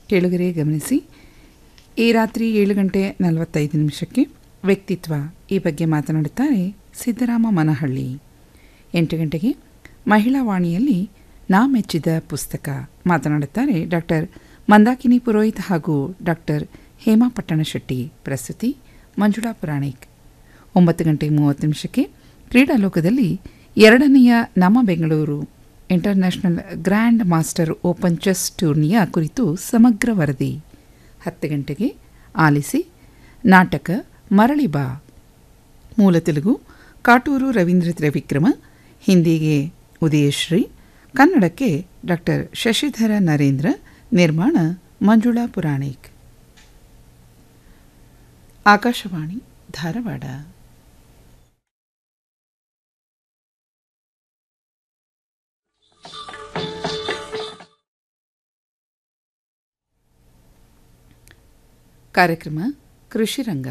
ಕೇಳುಗರೆ ಗಮನಿಸಿ ಈ ರಾತ್ರಿ ಏಳು ಗಂಟೆ ನಲವತ್ತೈದು ನಿಮಿಷಕ್ಕೆ ವ್ಯಕ್ತಿತ್ವ ಈ ಬಗ್ಗೆ ಮಾತನಾಡುತ್ತಾರೆ ಸಿದ್ದರಾಮ ಮನಹಳ್ಳಿ ಎಂಟು ಗಂಟೆಗೆ ಮಹಿಳಾ ವಾಣಿಯಲ್ಲಿ ನಾ ಮೆಚ್ಚಿದ ಪುಸ್ತಕ ಮಾತನಾಡುತ್ತಾರೆ ಡಾಕ್ಟರ್ ಮಂದಾಕಿನಿ ಪುರೋಹಿತ್ ಹಾಗೂ ಡಾಕ್ಟರ್ ಹೇಮಾ ಪಟ್ಟಣಶೆಟ್ಟಿ ಪ್ರಸ್ತುತಿ ಮಂಜುಳಾ ಪುರಾಣಿಕ್ ಒಂಬತ್ತು ಗಂಟೆ ಮೂವತ್ತು ನಿಮಿಷಕ್ಕೆ ಕ್ರೀಡಾಲೋಕದಲ್ಲಿ ಎರಡನೆಯ ನಮ್ಮ Bengaluru international grandmaster open chess ಟೂರ್ನಿಯ ಕುರಿತು ಸಮಗ್ರ ವರದಿ ಹತ್ತು ಗಂಟೆಗೆ ಆಲಿಸಿ ನಾಟಕ ಮರಳಿ ಬಾ ಮೂಲ ತೆಲುಗು ಕಾಟೂರು ರವೀಂದ್ರ ತ್ರಿವಿಕ್ರಮ ಹಿಂದಿಗೆ ಉದಯಶ್ರೀ ಕನ್ನಡಕ್ಕೆ ಡಾಕ್ಟರ್ ಶಶಿಧರ ನರೇಂದ್ರ ನಿರ್ಮಾಣ ಮಂಜುಳಾ ಪುರಾಣಿಕ್ ಆಕಾಶವಾಣಿ ಧಾರವಾಡ ಕಾರ್ಯಕ್ರಮ ಕೃಷಿ ರಂಗ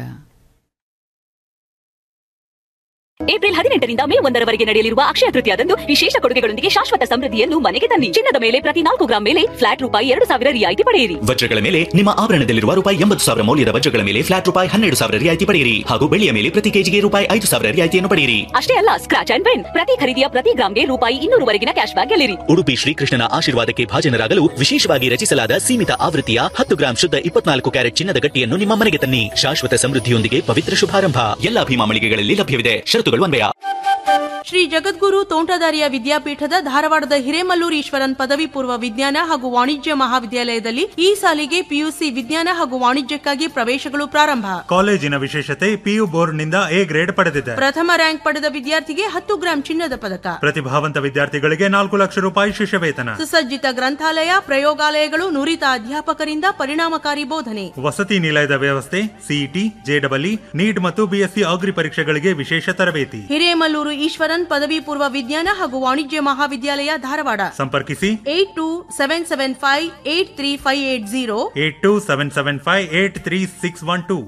ಏಪ್ರಿಲ್ ಹದಿನೆಂಟರಿಂದ ಮೇ ಒಂದರವರೆಗೆ ನಡೆಯಲಿರುವ ಅಕ್ಷಯ ತೃತೀಯದಂದು ವಿಶೇಷ ಕೊಡುಗೆಗಳೊಂದಿಗೆ ಶಾಶ್ವತ ಸಮೃದ್ಧಿಯನ್ನು ಮನೆಗೆ ತನ್ನಿ ಚಿನ್ನದ ಮೇಲೆ ಪ್ರತಿ ನಾಲ್ಕು ಗ್ರಾಂ ಮೇಲೆ ಫ್ಲಾಟ್ ರೂಪಾಯಿ ಎರಡು ಸಾವಿರ ರಿಯಾಯಿತಿ ಪಡೆಯಿರಿ ವಜ್ರಗಳ ಮೇಲೆ ನಿಮ್ಮ ಆಭರಣದಲ್ಲಿರುವ ರೂಪಾಯಿ ಎಂಬತ್ತು ಸಾವಿರ ಮೌಲ್ಯದ ವಜ್ರಗಳ ಮೇಲೆ ಫ್ಲಾಟ್ ರೂಪಾಯಿ ಹನ್ನೆರಡು ಸಾವಿರ ರಿಯಾಯಿತಿ ಪಡೆಯಿರಿ ಹಾಗೂ ಬೆಳ್ಳಿಯ ಮೇಲೆ ಪ್ರತಿ ಕೆಜಿಗೆ ರೂಪಾಯಿ ಐದು ಸಾವಿರ ರಿಯಾಯಿತಿಯನ್ನು ಪಡೆಯಿರಿ ಅಷ್ಟೇ ಅಲ್ಲ ಸ್ಕ್ರಾಚ್ ಅಂಡ್ ವಿನ್ ಪ್ರತಿ ಖರೀದಿಯ ಪ್ರತಿ ಗ್ರಾಂಗೆ ರೂಪಾಯಿ ಇನ್ನೂರವರೆಗಿನ ಕ್ಯಾಶ್ ಬ್ಯಾಕ್ ಗೆಲ್ಲಿರಿ ಉಡುಪಿ ಶ್ರೀಕೃಷ್ಣನ ಆಶೀರ್ವಾದಕ್ಕೆ ಭಾಜನರಾಗಲು ವಿಶೇಷವಾಗಿ ರಚಿಸಲಾದ ಸೀಮಿತ ಆವೃತ್ತಿಯ ಹತ್ತು ಗ್ರಾಂ ಶುದ್ಧ ಇಪ್ಪತ್ನಾಲ್ಕು ಕ್ಯಾರೆಟ್ ಚಿನ್ನದ ಗಟ್ಟಿಯನ್ನು ನಿಮ್ಮ ಮನೆಗೆ ತನ್ನಿ ಶಾಶ್ವತ ಸಮೃದ್ಧಿಯೊಂದಿಗೆ ಪವಿತ್ರ ಶುಭಾರಂಭ ಎಲ್ಲಾ ಭೀಮಾ ಮಳಿಗೆಗಳಲ್ಲಿ ಲಭ್ಯವಿದೆ ಷರತ್ತುಗಳು ಅನ್ವಯ ಶ್ರೀ ಜಗದ್ಗುರು ತೋಂಟದಾರ್ಯ ವಿದ್ಯಾಪೀಠದ ಧಾರವಾಡದ ಹಿರೇಮಲ್ಲೂರು ಈಶ್ವರನ್ ಪದವಿ ಪೂರ್ವ ವಿಜ್ಞಾನ ಹಾಗೂ ವಾಣಿಜ್ಯ ಮಹಾವಿದ್ಯಾಲಯದಲ್ಲಿ ಈ ಸಾಲಿಗೆ ಪಿಯುಸಿ ವಿಜ್ಞಾನ ಹಾಗೂ ವಾಣಿಜ್ಯಕ್ಕಾಗಿ ಪ್ರವೇಶಗಳು ಪ್ರಾರಂಭ ಕಾಲೇಜಿನ ವಿಶೇಷತೆ ಪಿಯು ಬೋರ್ಡ್ನಿಂದ ಎ ಗ್ರೇಡ್ ಪಡೆದಿದೆ ಪ್ರಥಮ ರ್ಯಾಂಕ್ ಪಡೆದ ವಿದ್ಯಾರ್ಥಿಗೆ ಹತ್ತು ಗ್ರಾಂ ಚಿನ್ನದ ಪದಕ ಪ್ರತಿಭಾವಂತ ವಿದ್ಯಾರ್ಥಿಗಳಿಗೆ ನಾಲ್ಕು ಲಕ್ಷ ರೂಪಾಯಿ ಶಿಷ್ಯವೇತನ ಸುಸಜ್ಜಿತ ಗ್ರಂಥಾಲಯ ಪ್ರಯೋಗಾಲಯಗಳು ನುರಿತ ಅಧ್ಯಾಪಕರಿಂದ ಪರಿಣಾಮಕಾರಿ ಬೋಧನೆ ವಸತಿ ನಿಲಯದ ವ್ಯವಸ್ಥೆ ಸಿಇಟಿ ಜೆಡಬ್ಲ್ಇ ನೀಟ್ ಮತ್ತು ಬಿಎಸ್ಸಿ ಅಗ್ರಿ ಪರೀಕ್ಷೆಗಳಿಗೆ ವಿಶೇಷ ತರಬೇತಿ ಹಿರೇಮಲ್ಲೂರು ಈಶ್ವರನ್ ಪದವಿ ಪೂರ್ವ ವಿಜ್ಞಾನ ಹಾಗೂ ವಾಣಿಜ್ಯ ಮಹಾವಿದ್ಯಾಲಯ ಧಾರವಾಡ ಸಂಪರ್ಕಿಸಿ eight two seven seven five eight three five eight zero eight two seven seven five eight three six one two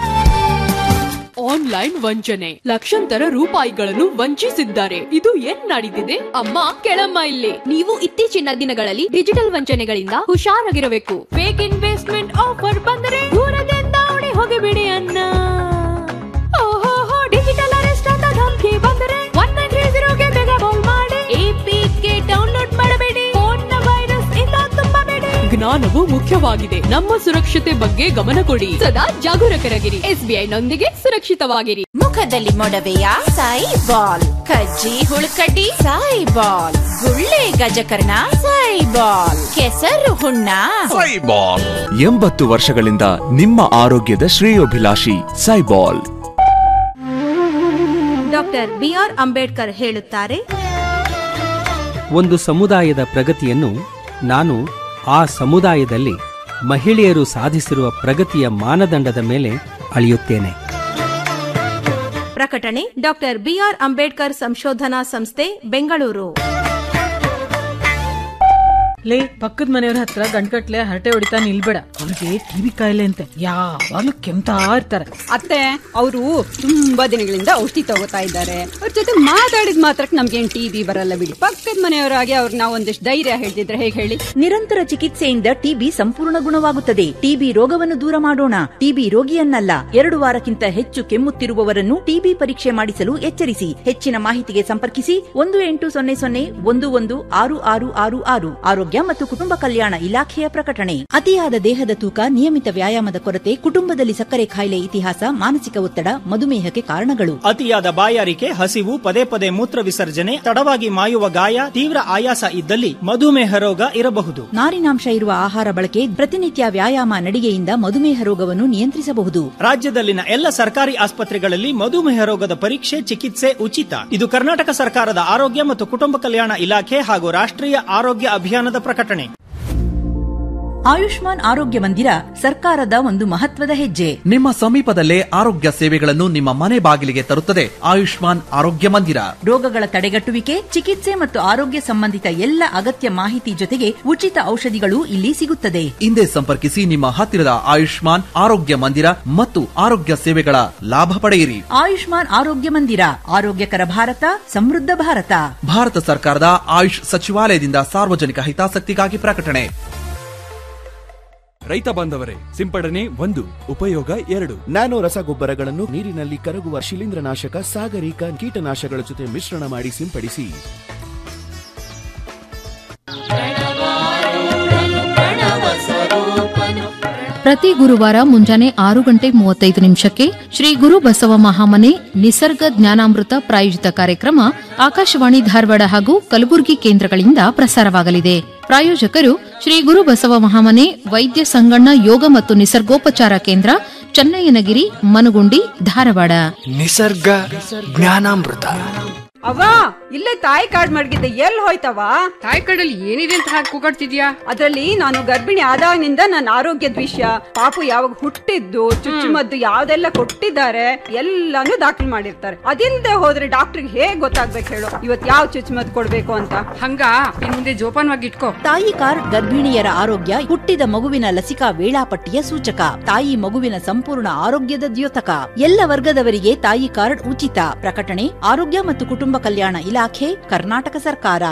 online ವಂಚನೆ ಲಕ್ಷಾಂತರ ರೂಪಾಯಿಗಳನ್ನು ವಂಚಿಸಿದ್ದಾರೆ ಇದು ಏನ್ ನಡೀತಿದೆ ಅಮ್ಮ ಕೆಳಮ್ಮ ಇಲ್ಲಿ ನೀವು ಇತ್ತೀಚಿನ ದಿನಗಳಲ್ಲಿ ಡಿಜಿಟಲ್ ವಂಚನೆಗಳಿಂದ ಹುಷಾರಾಗಿರಬೇಕು ಫೇಕ್ ಇನ್ವೆಸ್ಟ್ಮೆಂಟ್ ಆಫರ್ ಬಂದರೆ ದೂರದಿಂದ ಓಡಿ ಹೋಗಿಬಿಡಿ ಅನ್ನ ಓಹೋ ಡಿಜಿಟಲ್ ಅರೆಸ್ಟ್ ಅಂತ ಧಮಕಿ ಬಂದರೆ ಒನ್ ನೈನ್ ತ್ರೀ ಜೀರೋಗೆ ಬೇಗ ಕಾಲ್ ಮಾಡಿ ಎಪಿಕೆ ಡೌನ್ಲೋಡ್ ಮಾಡಬೇಡಿ ಫೋನ್ ವೈರಸ್ ಇಂದ ತುಂಬಬೇಡಿ ಜ್ಞಾನವು ಮುಖ್ಯವಾಗಿದೆ ನಮ್ಮ ಸುರಕ್ಷತೆ ಬಗ್ಗೆ ಗಮನ ಕೊಡಿ ಸದಾ ಜಾಗರೂಕರಾಗಿರಿ ಎಸ್ಬಿಐ ನೊಂದಿಗೆ ಸುರಕ್ಷಿತವಾಗಿರಿ ಮುಖದಲ್ಲಿ ಮೊಡವೆಯ ಸಾಯಿ ಬಾಲ್ ಕಜ್ಜಿ ಹುಳುಕಡ್ಡಿ ಸಾಯಿ ಬಾಲ್ ಗುಳ್ಳೆ ಗಜಕರ್ಣ ಸಾಯಿ ಬಾಲ್ ಕೆಸರು ಹುಣ್ಣ ಎಂಬತ್ತು ವರ್ಷಗಳಿಂದ ನಿಮ್ಮ ಆರೋಗ್ಯದ ಶ್ರೇಯೋಭಿಲಾಷಿ ಸೈಬಾಲ್ ಡಾಕ್ಟರ್ ಬಿಆರ್ ಅಂಬೇಡ್ಕರ್ ಹೇಳುತ್ತಾರೆ ಒಂದು ಸಮುದಾಯದ ಪ್ರಗತಿಯನ್ನು ನಾನು ಆ ಸಮುದಾಯದಲ್ಲಿ ಮಹಿಳೆಯರು ಸಾಧಿಸಿರುವ ಪ್ರಗತಿಯ ಮಾನದಂಡದ ಮೇಲೆ ಅಳೆಯುತ್ತೇನೆ ಪ್ರಕಟಣೆ ಡಾಕ್ಟರ್ ಬಿಆರ್ ಅಂಬೇಡ್ಕರ್ ಸಂಶೋಧನಾ ಸಂಸ್ಥೆ ಬೆಂಗಳೂರು ಲೇ ಪಕ್ಕದ ಮನೆಯವ್ರ ಹತ್ರ ಗಂಟ್ಗಟ್ಲೆ ಹರಟೆ ಹೊಡಿತಾ ನಿಲ್ಬೇಡ ಅವ್ರಿಗೆ ಟಿವಿ ಕಾಯಿಲೆ ಅಂತೆ ಯಾವಾಗ್ಲೂ ಕೆಮ್ತಾ ಇರ್ತಾರೆ ಅತ್ತೆ ಅವರು ತುಂಬಾ ದಿನಗಳಿಂದ ಔಷಧಿ ತಗೋತಾ ಇದ್ದಾರೆ ಅವ್ರ ಜೊತೆ ಮಾತಾಡಿದ ಮಾತ್ರಕ್ಕೆ ನಮ್ಗೇನ್ ಟಿವಿ ಬರಲ್ಲ ಬಿಡಿ ಪಕ್ಕದ ಮನೆಯವರಾಗಿ ಅವ್ರ ನಾವು ಒಂದಿಷ್ಟು ಧೈರ್ಯ ಹೇಳ್ತಿದ್ರೆ ಹೇಗೆ ಹೇಳಿ ನಿರಂತರ ಚಿಕಿತ್ಸೆಯಿಂದ ಟಿಬಿ ಸಂಪೂರ್ಣ ಗುಣವಾಗುತ್ತದೆ ಟಿಬಿ ರೋಗವನ್ನು ದೂರ ಮಾಡೋಣ ಟಿಬಿ ರೋಗಿಯನ್ನಲ್ಲ ಎರಡು ವಾರಕ್ಕಿಂತ ಹೆಚ್ಚು ಕೆಮ್ಮುತ್ತಿರುವವರನ್ನು ಟಿಬಿ ಪರೀಕ್ಷೆ ಮಾಡಿಸಲು ಎಚ್ಚರಿಸಿ ಹೆಚ್ಚಿನ ಮಾಹಿತಿಗೆ ಸಂಪರ್ಕಿಸಿ ಒಂದು ಎಂಟು ಸೊನ್ನೆ ಸೊನ್ನೆ ಒಂದು ಒಂದು ಆರು ಆರು ಆರು ಆರು ಆರೋಗ್ಯ ಮತ್ತು ಕುಟುಂಬ ಕಲ್ಯಾಣ ಇಲಾಖೆಯ ಪ್ರಕಟಣೆ ಅತಿಯಾದ ದೇಹದ ತೂಕ ನಿಯಮಿತ ವ್ಯಾಯಾಮದ ಕೊರತೆ ಕುಟುಂಬದಲ್ಲಿ ಸಕ್ಕರೆ ಕಾಯಿಲೆ ಇತಿಹಾಸ ಮಾನಸಿಕ ಒತ್ತಡ ಮಧುಮೇಹಕ್ಕೆ ಕಾರಣಗಳು ಅತಿಯಾದ ಬಾಯಾರಿಕೆ ಹಸಿವು ಪದೇ ಪದೇ ಮೂತ್ರ ವಿಸರ್ಜನೆ ತಡವಾಗಿ ಮಾಯುವ ಗಾಯ ತೀವ್ರ ಆಯಾಸ ಇದ್ದಲ್ಲಿ ಮಧುಮೇಹ ರೋಗ ಇರಬಹುದು ನಾರಿನಾಂಶ ಇರುವ ಆಹಾರ ಬಳಕೆ ಪ್ರತಿನಿತ್ಯ ವ್ಯಾಯಾಮ ನಡಿಗೆಯಿಂದ ಮಧುಮೇಹ ರೋಗವನ್ನು ನಿಯಂತ್ರಿಸಬಹುದು ರಾಜ್ಯದಲ್ಲಿನ ಎಲ್ಲ ಸರ್ಕಾರಿ ಆಸ್ಪತ್ರೆಗಳಲ್ಲಿ ಮಧುಮೇಹ ರೋಗದ ಪರೀಕ್ಷೆ ಚಿಕಿತ್ಸೆ ಉಚಿತ ಇದು ಕರ್ನಾಟಕ ಸರ್ಕಾರದ ಆರೋಗ್ಯ ಮತ್ತು ಕುಟುಂಬ ಕಲ್ಯಾಣ ಇಲಾಖೆ ಹಾಗೂ ರಾಷ್ಟ್ರೀಯ ಆರೋಗ್ಯ ಅಭಿಯಾನದ ಪ್ರಕಟಣೆ ಆಯುಷ್ಮಾನ್ ಆರೋಗ್ಯ ಮಂದಿರ ಸರ್ಕಾರದ ಒಂದು ಮಹತ್ವದ ಹೆಜ್ಜೆ ನಿಮ್ಮ ಸಮೀಪದಲ್ಲೇ ಆರೋಗ್ಯ ಸೇವೆಗಳನ್ನು ನಿಮ್ಮ ಮನೆ ಬಾಗಿಲಿಗೆ ತರುತ್ತದೆ ಆಯುಷ್ಮಾನ್ ಆರೋಗ್ಯ ಮಂದಿರ ರೋಗಗಳ ತಡೆಗಟ್ಟುವಿಕೆ ಚಿಕಿತ್ಸೆ ಮತ್ತು ಆರೋಗ್ಯ ಸಂಬಂಧಿತ ಎಲ್ಲ ಅಗತ್ಯ ಮಾಹಿತಿ ಜೊತೆಗೆ ಉಚಿತ ಔಷಧಿಗಳು ಇಲ್ಲಿ ಸಿಗುತ್ತದೆ ಹಿಂದೆ ಸಂಪರ್ಕಿಸಿ ನಿಮ್ಮ ಹತ್ತಿರದ ಆಯುಷ್ಮಾನ್ ಆರೋಗ್ಯ ಮಂದಿರ ಮತ್ತು ಆರೋಗ್ಯ ಸೇವೆಗಳ ಲಾಭ ಪಡೆಯಿರಿ ಆಯುಷ್ಮಾನ್ ಆರೋಗ್ಯ ಮಂದಿರ ಆರೋಗ್ಯಕರ ಭಾರತ ಸಮೃದ್ಧ ಭಾರತ ಭಾರತ ಸರ್ಕಾರದ ಆಯುಷ್ ಸಚಿವಾಲಯದಿಂದ ಸಾರ್ವಜನಿಕ ಹಿತಾಸಕ್ತಿಗಾಗಿ ಪ್ರಕಟಣೆ ರೈತ ಬಾಂಧವರೇ ಸಿಂಪಡಣೆ ಒಂದು ಉಪಯೋಗ ಎರಡು ನ್ಯಾನೋ ರಸಗೊಬ್ಬರಗಳನ್ನು ನೀರಿನಲ್ಲಿ ಕರಗುವ ಶಿಲೀಂಧ್ರನಾಶಕ ಸಾಗರಿಕ ಕೀಟನಾಶಕಗಳ ಜೊತೆ ಮಿಶ್ರಣ ಮಾಡಿ ಸಿಂಪಡಿಸಿ ಪ್ರತಿ ಗುರುವಾರ ಮುಂಜಾನೆ ಆರು ಗಂಟೆ ಮೂವತ್ತೈದು ನಿಮಿಷಕ್ಕೆ ಶ್ರೀ ಗುರು ಬಸವ ಮಹಾಮನೆ ನಿಸರ್ಗ ಜ್ಞಾನಾಮೃತ ಪ್ರಾಯೋಜಿತ ಕಾರ್ಯಕ್ರಮ ಆಕಾಶವಾಣಿ ಧಾರವಾಡ ಹಾಗೂ ಕಲಬುರಗಿ ಕೇಂದ್ರಗಳಿಂದ ಪ್ರಸಾರವಾಗಲಿದೆ ಪ್ರಾಯೋಜಕರು ಶ್ರೀ ಗುರು ಬಸವ ಮಹಾಮನೆ ವೈದ್ಯ ಸಂಗಣ್ಣ ಯೋಗ ಮತ್ತು ನಿಸರ್ಗೋಪಚಾರ ಕೇಂದ್ರ ಚನ್ನಯ್ಯನಗಿರಿ ಮನುಗುಂಡಿ ಧಾರವಾಡ ನಿಸರ್ಗ ಜ್ಞಾನಾಮೃತ ಅವ್ವ ಇಲ್ಲೇ ತಾಯಿ ಕಾರ್ಡ್ ಮಡಗಿದ್ದೆ ಎಲ್ಲಿ ಹೋಯ್ತವ ತಾಯಿ ಕಾರ್ಡಲ್ಲಿ ಏನಿದೆ ಅಂತ ಹಾಕಿ ಕೂಗಾಡ್ತಿದ್ಯಾ ಅದ್ರಲ್ಲಿ ನಾನು ಗರ್ಭಿಣಿ ಆದಾಗಿನಿಂದ ನನ್ನ ಆರೋಗ್ಯದ ವಿಷಯ ಪಾಪು ಯಾವಾಗ ಹುಟ್ಟಿದ್ದು ಚುಚ್ಚುಮದ್ದು ಯಾವ್ದೆಲ್ಲ ಕೊಟ್ಟಿದ್ದಾರೆ ಎಲ್ಲಾನು ದಾಖಲು ಮಾಡಿರ್ತಾರೆ ಅದಿಲ್ಲದೆ ಹೋದ್ರೆ ಡಾಕ್ಟರ್ಗೆ ಹೇಗ್ ಗೊತ್ತಾಗ್ಬೇಕು ಹೇಳು ಇವತ್ ಯಾವ ಚುಚ್ಚುಮದ್ದು ಕೊಡ್ಬೇಕು ಅಂತ ಹಂಗ ಇನ್ ಮುಂದೆ ಜೋಪಾನವಾಗಿ ಇಟ್ಕೋ ತಾಯಿ ಕಾರ್ಡ್ ಗರ್ಭಿಣಿಯರ ಆರೋಗ್ಯ ಹುಟ್ಟಿದ ಮಗುವಿನ ಲಸಿಕಾ ವೇಳಾಪಟ್ಟಿಯ ಸೂಚಕ ತಾಯಿ ಮಗುವಿನ ಸಂಪೂರ್ಣ ಆರೋಗ್ಯದ ದ್ಯೋತಕ ಎಲ್ಲ ವರ್ಗದವರಿಗೆ ತಾಯಿ ಕಾರ್ಡ್ ಉಚಿತ ಪ್ರಕಟಣೆ ಆರೋಗ್ಯ ಮತ್ತು ಕುಟುಂಬ ಕಲ್ಯಾಣ ಇಲಾಖೆ ಕರ್ನಾಟಕ ಸರ್ಕಾರ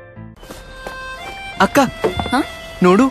ಅಕ್ಕ ನೋಡು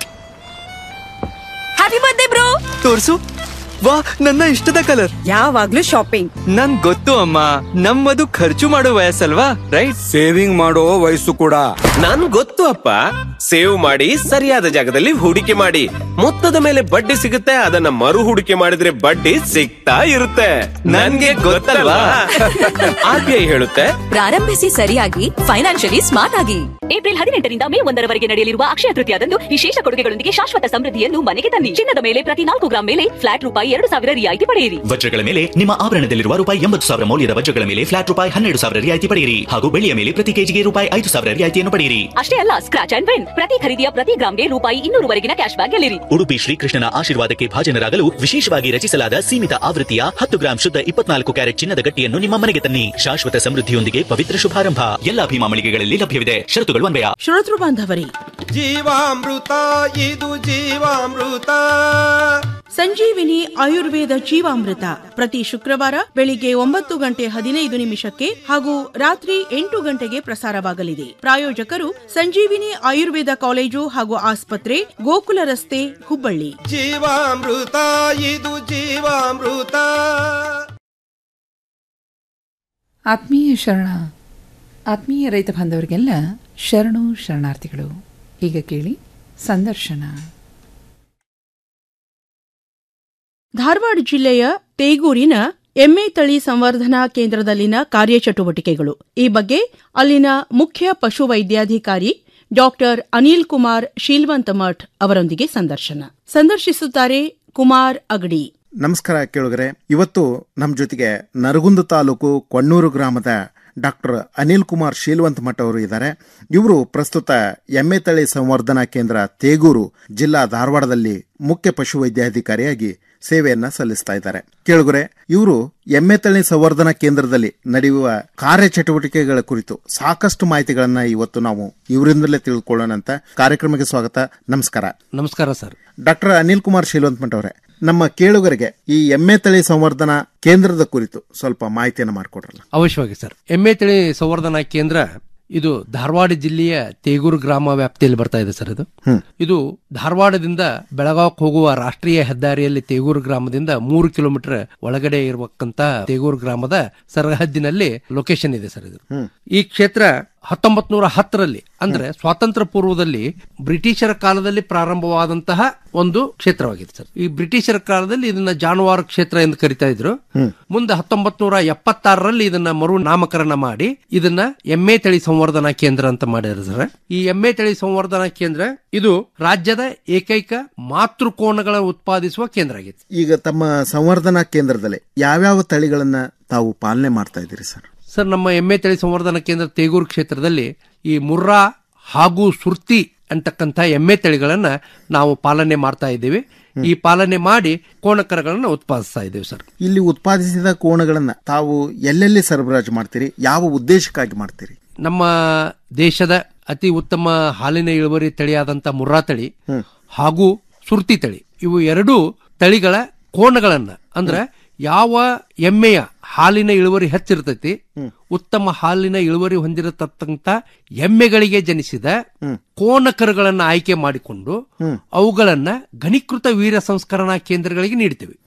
ಹ್ಯಾಪಿ ಬರ್ತ್ಡೇ ಬ್ರೋ ತೋರ್ಸು ವಾ ನನ್ನ ಇಷ್ಟದ ಕಲರ್ ಯಾವಾಗ್ಲೂ ಶಾಪಿಂಗ್ ನನ್ ಗೊತ್ತು ಅಮ್ಮ ನಮ್ಮದು ಖರ್ಚು ಮಾಡೋ ವಯಸ್ಸಲ್ವಾ ರೈಟ್ ಸೇವಿಂಗ್ ಮಾಡೋ ವಯಸ್ಸು ಕೂಡ ನನ್ ಗೊತ್ತು ಅಪ್ಪ ಸೇವ್ ಮಾಡಿ ಸರಿಯಾದ ಜಾಗದಲ್ಲಿ ಹೂಡಿಕೆ ಮಾಡಿ ಮೊತ್ತದ ಮೇಲೆ ಬಡ್ಡಿ ಸಿಗುತ್ತೆ ಅದನ್ನ ಮರು ಹೂಡಿಕೆ ಮಾಡಿದ್ರೆ ಬಡ್ಡಿ ಸಿಗ್ತಾ ಇರುತ್ತೆ ನನ್ಗೆ ಗೊತ್ತಲ್ವಾ ಆರ್ ಬಿ ಐ ಹೇಳುತ್ತೆ ಪ್ರಾರಂಭಿಸಿ ಸರಿಯಾಗಿ ಫೈನಾನ್ಷಿಯಲಿ ಸ್ಮಾರ್ಟ್ ಆಗಿ ಏಪ್ರಿಲ್ ಹದಿನೆಂಟರಿಂದ ಮೇ ಒಂದರವರೆಗೆ ನಡೆಯಲಿರುವ ಅಕ್ಷಯ ತೃತೀಯದಂದು ವಿಶೇಷ ಕೊಡುಗೆಗಳೊಂದಿಗೆ ಶಾಶ್ವತ ಸಮೃದ್ಧಿಯನ್ನು ಮನೆಗೆ ತನ್ನಿ ಚಿನ್ನದ ಮೇಲೆ ಪ್ರತಿ ನಾಲ್ಕು ಗ್ರಾಂ ಮೇಲೆ ಫ್ಲಾಟ್ ರೂಪಾಯಿ ಎರಡು ಸಾವಿರ ರಿಯಾಯಿತಿ ಪಡೆಯಿರಿ ವಜ್ರಗಳ ಮೇಲೆ ನಿಮ್ಮ ಆಭರಣದಲ್ಲಿರುವ ರೂಪಾಯಿ ಎಂಬತ್ತು ಸಾವಿರ ಮೌಲ್ಯದ ವಜ್ರಗಳ ಮೇಲೆ ಫ್ಲಾಟ್ ರೂಪಾಯಿ ಹನ್ನೆರಡು ಸಾವಿರ ರಿಯಾಯಿತಿ ಪಡೆಯಿರಿ ಹಾಗೂ ಬೆಳ್ಳಿಯ ಮೇಲೆ ಪ್ರತಿ ಕೆಜಿಗೆ ರೂಪಾಯಿ ಐದು ಸಾವಿರ ರಿಯಾಯಿತಿಯನ್ನು ಪಡೆಯಿರಿ ಅಷ್ಟೇ ಅಲ್ಲ ಸ್ಕ್ರಾಚ್ ಅಂಡ್ ವಿನ್ ಪ್ರತಿ ಖರೀದಿಯ ಪ್ರತಿ ಗ್ರಾಂಗೆ ರೂಪಾಯಿ ಇನ್ನೂರವರೆಗಿನ ಕ್ಯಾಶ್ ಬ್ಯಾಕ್ ಗೆಲ್ಲಿರಿ ಉಡುಪಿ ಶ್ರೀಕೃಷ್ಣನ ಆಶೀರ್ವಾದಕ್ಕೆ ಭಾಜನರಾಗಲು ವಿಶೇಷವಾಗಿ ರಚಿಸಲಾದ ಸೀಮಿತ ಆವೃತ್ತಿಯ ಹತ್ತು ಗ್ರಾಂ ಶುದ್ಧ ಇಪ್ಪತ್ನಾಲ್ಕು ಕ್ಯಾರೆಟ್ ಚಿನ್ನದ ಗಟ್ಟಿಯನ್ನು ನಿಮ್ಮ ಮನೆಗೆ ತನ್ನಿ ಶಾಶ್ವತ ಸಮೃದ್ಧಿಯೊಂದಿಗೆ ಪವಿತ್ರ ಶುಭಾರಂಭ ಎಲ್ಲಾ ಭೀಮಾ ಮಳಿಗೆಗಳಲ್ಲಿ ಲಭ್ಯವಿದೆ ಷರತ್ತುಗಳು ಅನ್ವಯ ಶ್ರೋತೃ ಬಾಂಧವರೇ ಜೀವಾಮೃತ ಇದು ಜೀವಾಮೃತ ಸಂಜೀವಿನಿ ಆಯುರ್ವೇದ ಜೀವಾಮೃತ ಪ್ರತಿ ಶುಕ್ರವಾರ ಬೆಳಿಗ್ಗೆ ಒಂಬತ್ತು ಗಂಟೆ ಹದಿನೈದು ನಿಮಿಷಕ್ಕೆ ಹಾಗೂ ರಾತ್ರಿ ಎಂಟು ಗಂಟೆಗೆ ಪ್ರಸಾರವಾಗಲಿದೆ ಪ್ರಾಯೋಜಕರು ಸಂಜೀವಿನಿ ಆಯುರ್ವೇದ ಕಾಲೇಜು ಹಾಗೂ ಆಸ್ಪತ್ರೆ ಗೋಕುಲ ರಸ್ತೆ ಹುಬ್ಬಳ್ಳಿ ಜೀವಾಮೃತ ಇದು ಜೀವಾಮೃತ ಆತ್ಮೀಯ ಶರಣ ಆತ್ಮೀಯ ರೈತ ಬಾಂಧವರಿಗೆಲ್ಲ ಶರಣು ಶರಣಾರ್ಥಿಗಳು ಈಗ ಕೇಳಿ ಸಂದರ್ಶನ ಧಾರವಾಡ ಜಿಲ್ಲೆಯ ತೇಗೂರಿನ ಎಮ್ಮೆ ತಳಿ ಸಂವರ್ಧನಾ ಕೇಂದ್ರದಲ್ಲಿನ ಕಾರ್ಯಚಟುವಟಿಕೆಗಳು ಈ ಬಗ್ಗೆ ಅಲ್ಲಿನ ಮುಖ್ಯ ಪಶುವೈದ್ಯಾಧಿಕಾರಿ ಡಾಕ್ಟರ್ ಅನಿಲ್ ಕುಮಾರ್ ಶೀಲ್ವಂತ ಮಠ್ ಅವರೊಂದಿಗೆ ಸಂದರ್ಶನ ಸಂದರ್ಶಿಸುತ್ತಾರೆ ಕುಮಾರ್ ಅಗಡಿ ನಮಸ್ಕಾರ ಕೇಳುಗರೆ ಇವತ್ತು ನಮ್ಮ ಜೊತೆಗೆ ನರಗುಂದ ತಾಲೂಕು ಕೊಣ್ಣೂರು ಗ್ರಾಮದ ಡಾಕ್ಟರ್ ಅನಿಲ್ ಕುಮಾರ್ ಶೀಲ್ವಂತ್ ಮಠ ಅವರು ಇದ್ದಾರೆ ಇವರು ಪ್ರಸ್ತುತ ಎಮ್ಮೆ ತಳಿ ಸಂವರ್ಧನಾ ಕೇಂದ್ರ ತೇಗೂರು ಜಿಲ್ಲಾ ಧಾರವಾಡದಲ್ಲಿ ಮುಖ್ಯ ಪಶುವೈದ್ಯಾಧಿಕಾರಿಯಾಗಿ ಸೇವೆಯನ್ನ ಸಲ್ಲಿಸ್ತಾ ಇದ್ದಾರೆ ಕೇಳುಗರೆ ಇವರು ಎಮ್ಮೆ ತಳಿ ಸಂವರ್ಧನಾ ಕೇಂದ್ರದಲ್ಲಿ ನಡೆಯುವ ಕಾರ್ಯಚಟುವಟಿಕೆಗಳ ಕುರಿತು ಸಾಕಷ್ಟು ಮಾಹಿತಿಗಳನ್ನ ಇವತ್ತು ನಾವು ಇವರಿಂದಲೇ ತಿಳ್ಕೊಳ್ಳೋಣ ಅಂತ ಕಾರ್ಯಕ್ರಮಕ್ಕೆ ಸ್ವಾಗತ ನಮಸ್ಕಾರ ನಮಸ್ಕಾರ sir doctor Anil Kumar Sheelvantmath ಅವರೇ ನಮ್ಮ ಕೇಳುಗರಿಗೆ ಈ ಎಮ್ಮೆ ತಳಿ ಸಂವರ್ಧನಾ ಕೇಂದ್ರದ ಕುರಿತು ಸ್ವಲ್ಪ ಮಾಹಿತಿಯನ್ನು ಮಾಡಿಕೊಡ್ರಲ್ಲ ಅವಶ್ಯವಾಗಿ ಸರ್ ಎಮ್ಮೆ ತಳಿ ಸಂವರ್ಧನಾ ಕೇಂದ್ರ ಇದು ಧಾರವಾಡ ಜಿಲ್ಲೆಯ ತೇಗೂರು ಗ್ರಾಮ ವ್ಯಾಪ್ತಿಯಲ್ಲಿ ಬರ್ತಾ ಇದೆ ಸರ್ ಇದು ಇದು ಧಾರವಾಡದಿಂದ ಬೆಳಗಾವಕ್ಕೆ ಹೋಗುವ ರಾಷ್ಟ್ರೀಯ ಹೆದ್ದಾರಿಯಲ್ಲಿ ತೇಗೂರು ಗ್ರಾಮದಿಂದ ಮೂರು ಕಿಲೋಮೀಟರ್ ಒಳಗಡೆ ಇರಬೇಕಂತ ತೇಗೂರು ಗ್ರಾಮದ ಸರಹದ್ದಿನಲ್ಲಿ ಲೊಕೇಶನ್ ಇದೆ ಸರ್ ಇದು ಈ ಕ್ಷೇತ್ರ ಹತ್ತೊಂಬತ್ ನೂರ ಹತ್ತರಲ್ಲಿ ಅಂದ್ರೆ ಸ್ವಾತಂತ್ರ್ಯ ಪೂರ್ವದಲ್ಲಿ ಬ್ರಿಟಿಷರ ಕಾಲದಲ್ಲಿ ಪ್ರಾರಂಭವಾದಂತಹ ಒಂದು ಕ್ಷೇತ್ರವಾಗಿದೆ ಸರ್ ಈ ಬ್ರಿಟಿಷರ ಕಾಲದಲ್ಲಿ ಇದನ್ನ ಜಾನುವಾರು ಕ್ಷೇತ್ರ ಎಂದು ಕರಿತಾ ಇದ್ರು ಮುಂದೆ ಹತ್ತೊಂಬತ್ ನೂರ ಎಪ್ಪತ್ತಾರರಲ್ಲಿ ಇದನ್ನ ಮರು ನಾಮಕರಣ ಮಾಡಿ ಇದನ್ನ ಎಮ್ಮೆ ತಳಿ ಸಂವರ್ಧನಾ ಕೇಂದ್ರ ಅಂತ ಮಾಡಿದ್ರು ಸರ್ ಈ ಎಮ್ಮೆ ತಳಿ ಸಂವರ್ಧನಾ ಕೇಂದ್ರ ಇದು ರಾಜ್ಯದ ಏಕೈಕ ಮಾತೃಕೋಣಗಳ ಉತ್ಪಾದಿಸುವ ಕೇಂದ್ರ ಆಗಿದೆ ಈಗ ತಮ್ಮ ಸಂವರ್ಧನಾ ಕೇಂದ್ರದಲ್ಲಿ ಯಾವ್ಯಾವ ತಳಿಗಳನ್ನ ತಾವು ಪಾಲನೆ ಮಾಡ್ತಾ ಇದ್ದೀರಿ ಸರ್ ಸರ್ ನಮ್ಮ ಎಮ್ಮೆ ತಳಿ ಸಂವರ್ಧನಾ ಕೇಂದ್ರ ತೇಗೂರು ಕ್ಷೇತ್ರದಲ್ಲಿ ಈ ಮುರ್ರಾ ಹಾಗೂ ಸುರ್ತಿ ಅಂತಕ್ಕಂಥ ಎಮ್ಮೆ ತಳಿಗಳನ್ನ ನಾವು ಪಾಲನೆ ಮಾಡ್ತಾ ಇದ್ದೀವಿ ಈ ಪಾಲನೆ ಮಾಡಿ ಕೋಣಕರಗಳನ್ನ ಉತ್ಪಾದಿಸ್ತಾ ಇದ್ದೀವಿ ಸರ್ ಇಲ್ಲಿ ಉತ್ಪಾದಿಸಿದ ಕೋಣಗಳನ್ನ ತಾವು ಎಲ್ಲೆಲ್ಲಿ ಸರಬರಾಜು ಮಾಡ್ತೀರಿ ಯಾವ ಉದ್ದೇಶಕ್ಕಾಗಿ ಮಾಡ್ತೀರಿ ನಮ್ಮ ದೇಶದ ಅತಿ ಉತ್ತಮ ಹಾಲಿನ ಇಳುವರಿ ತಳಿಯಾದಂತ ಮುರ್ರಾ ತಳಿ ಹಾಗೂ ಸುರ್ತಿ ತಳಿ ಇವು ಎರಡೂ ತಳಿಗಳ ಕೋಣಗಳನ್ನ ಅಂದ್ರೆ ಯಾವ ಎಮ್ಮೆಯ ಹಾಲಿನ ಇಳುವರಿ ಹೆಚ್ಚಿರ್ತೈತಿ ಉತ್ತಮ ಹಾಲಿನ ಇಳುವರಿ ಹೊಂದಿರತಕ್ಕಂತ ಎಮ್ಮೆಗಳಿಗೆ ಜನಿಸಿದ ಕೋನಕರುಗಳನ್ನ ಆಯ್ಕೆ ಮಾಡಿಕೊಂಡು ಅವುಗಳನ್ನ ಘನೀಕೃತ ವೀರ್ಯ ಸಂಸ್ಕರಣಾ ಕೇಂದ್ರಗಳಿಗೆ ನೀಡ್ತೇವೆ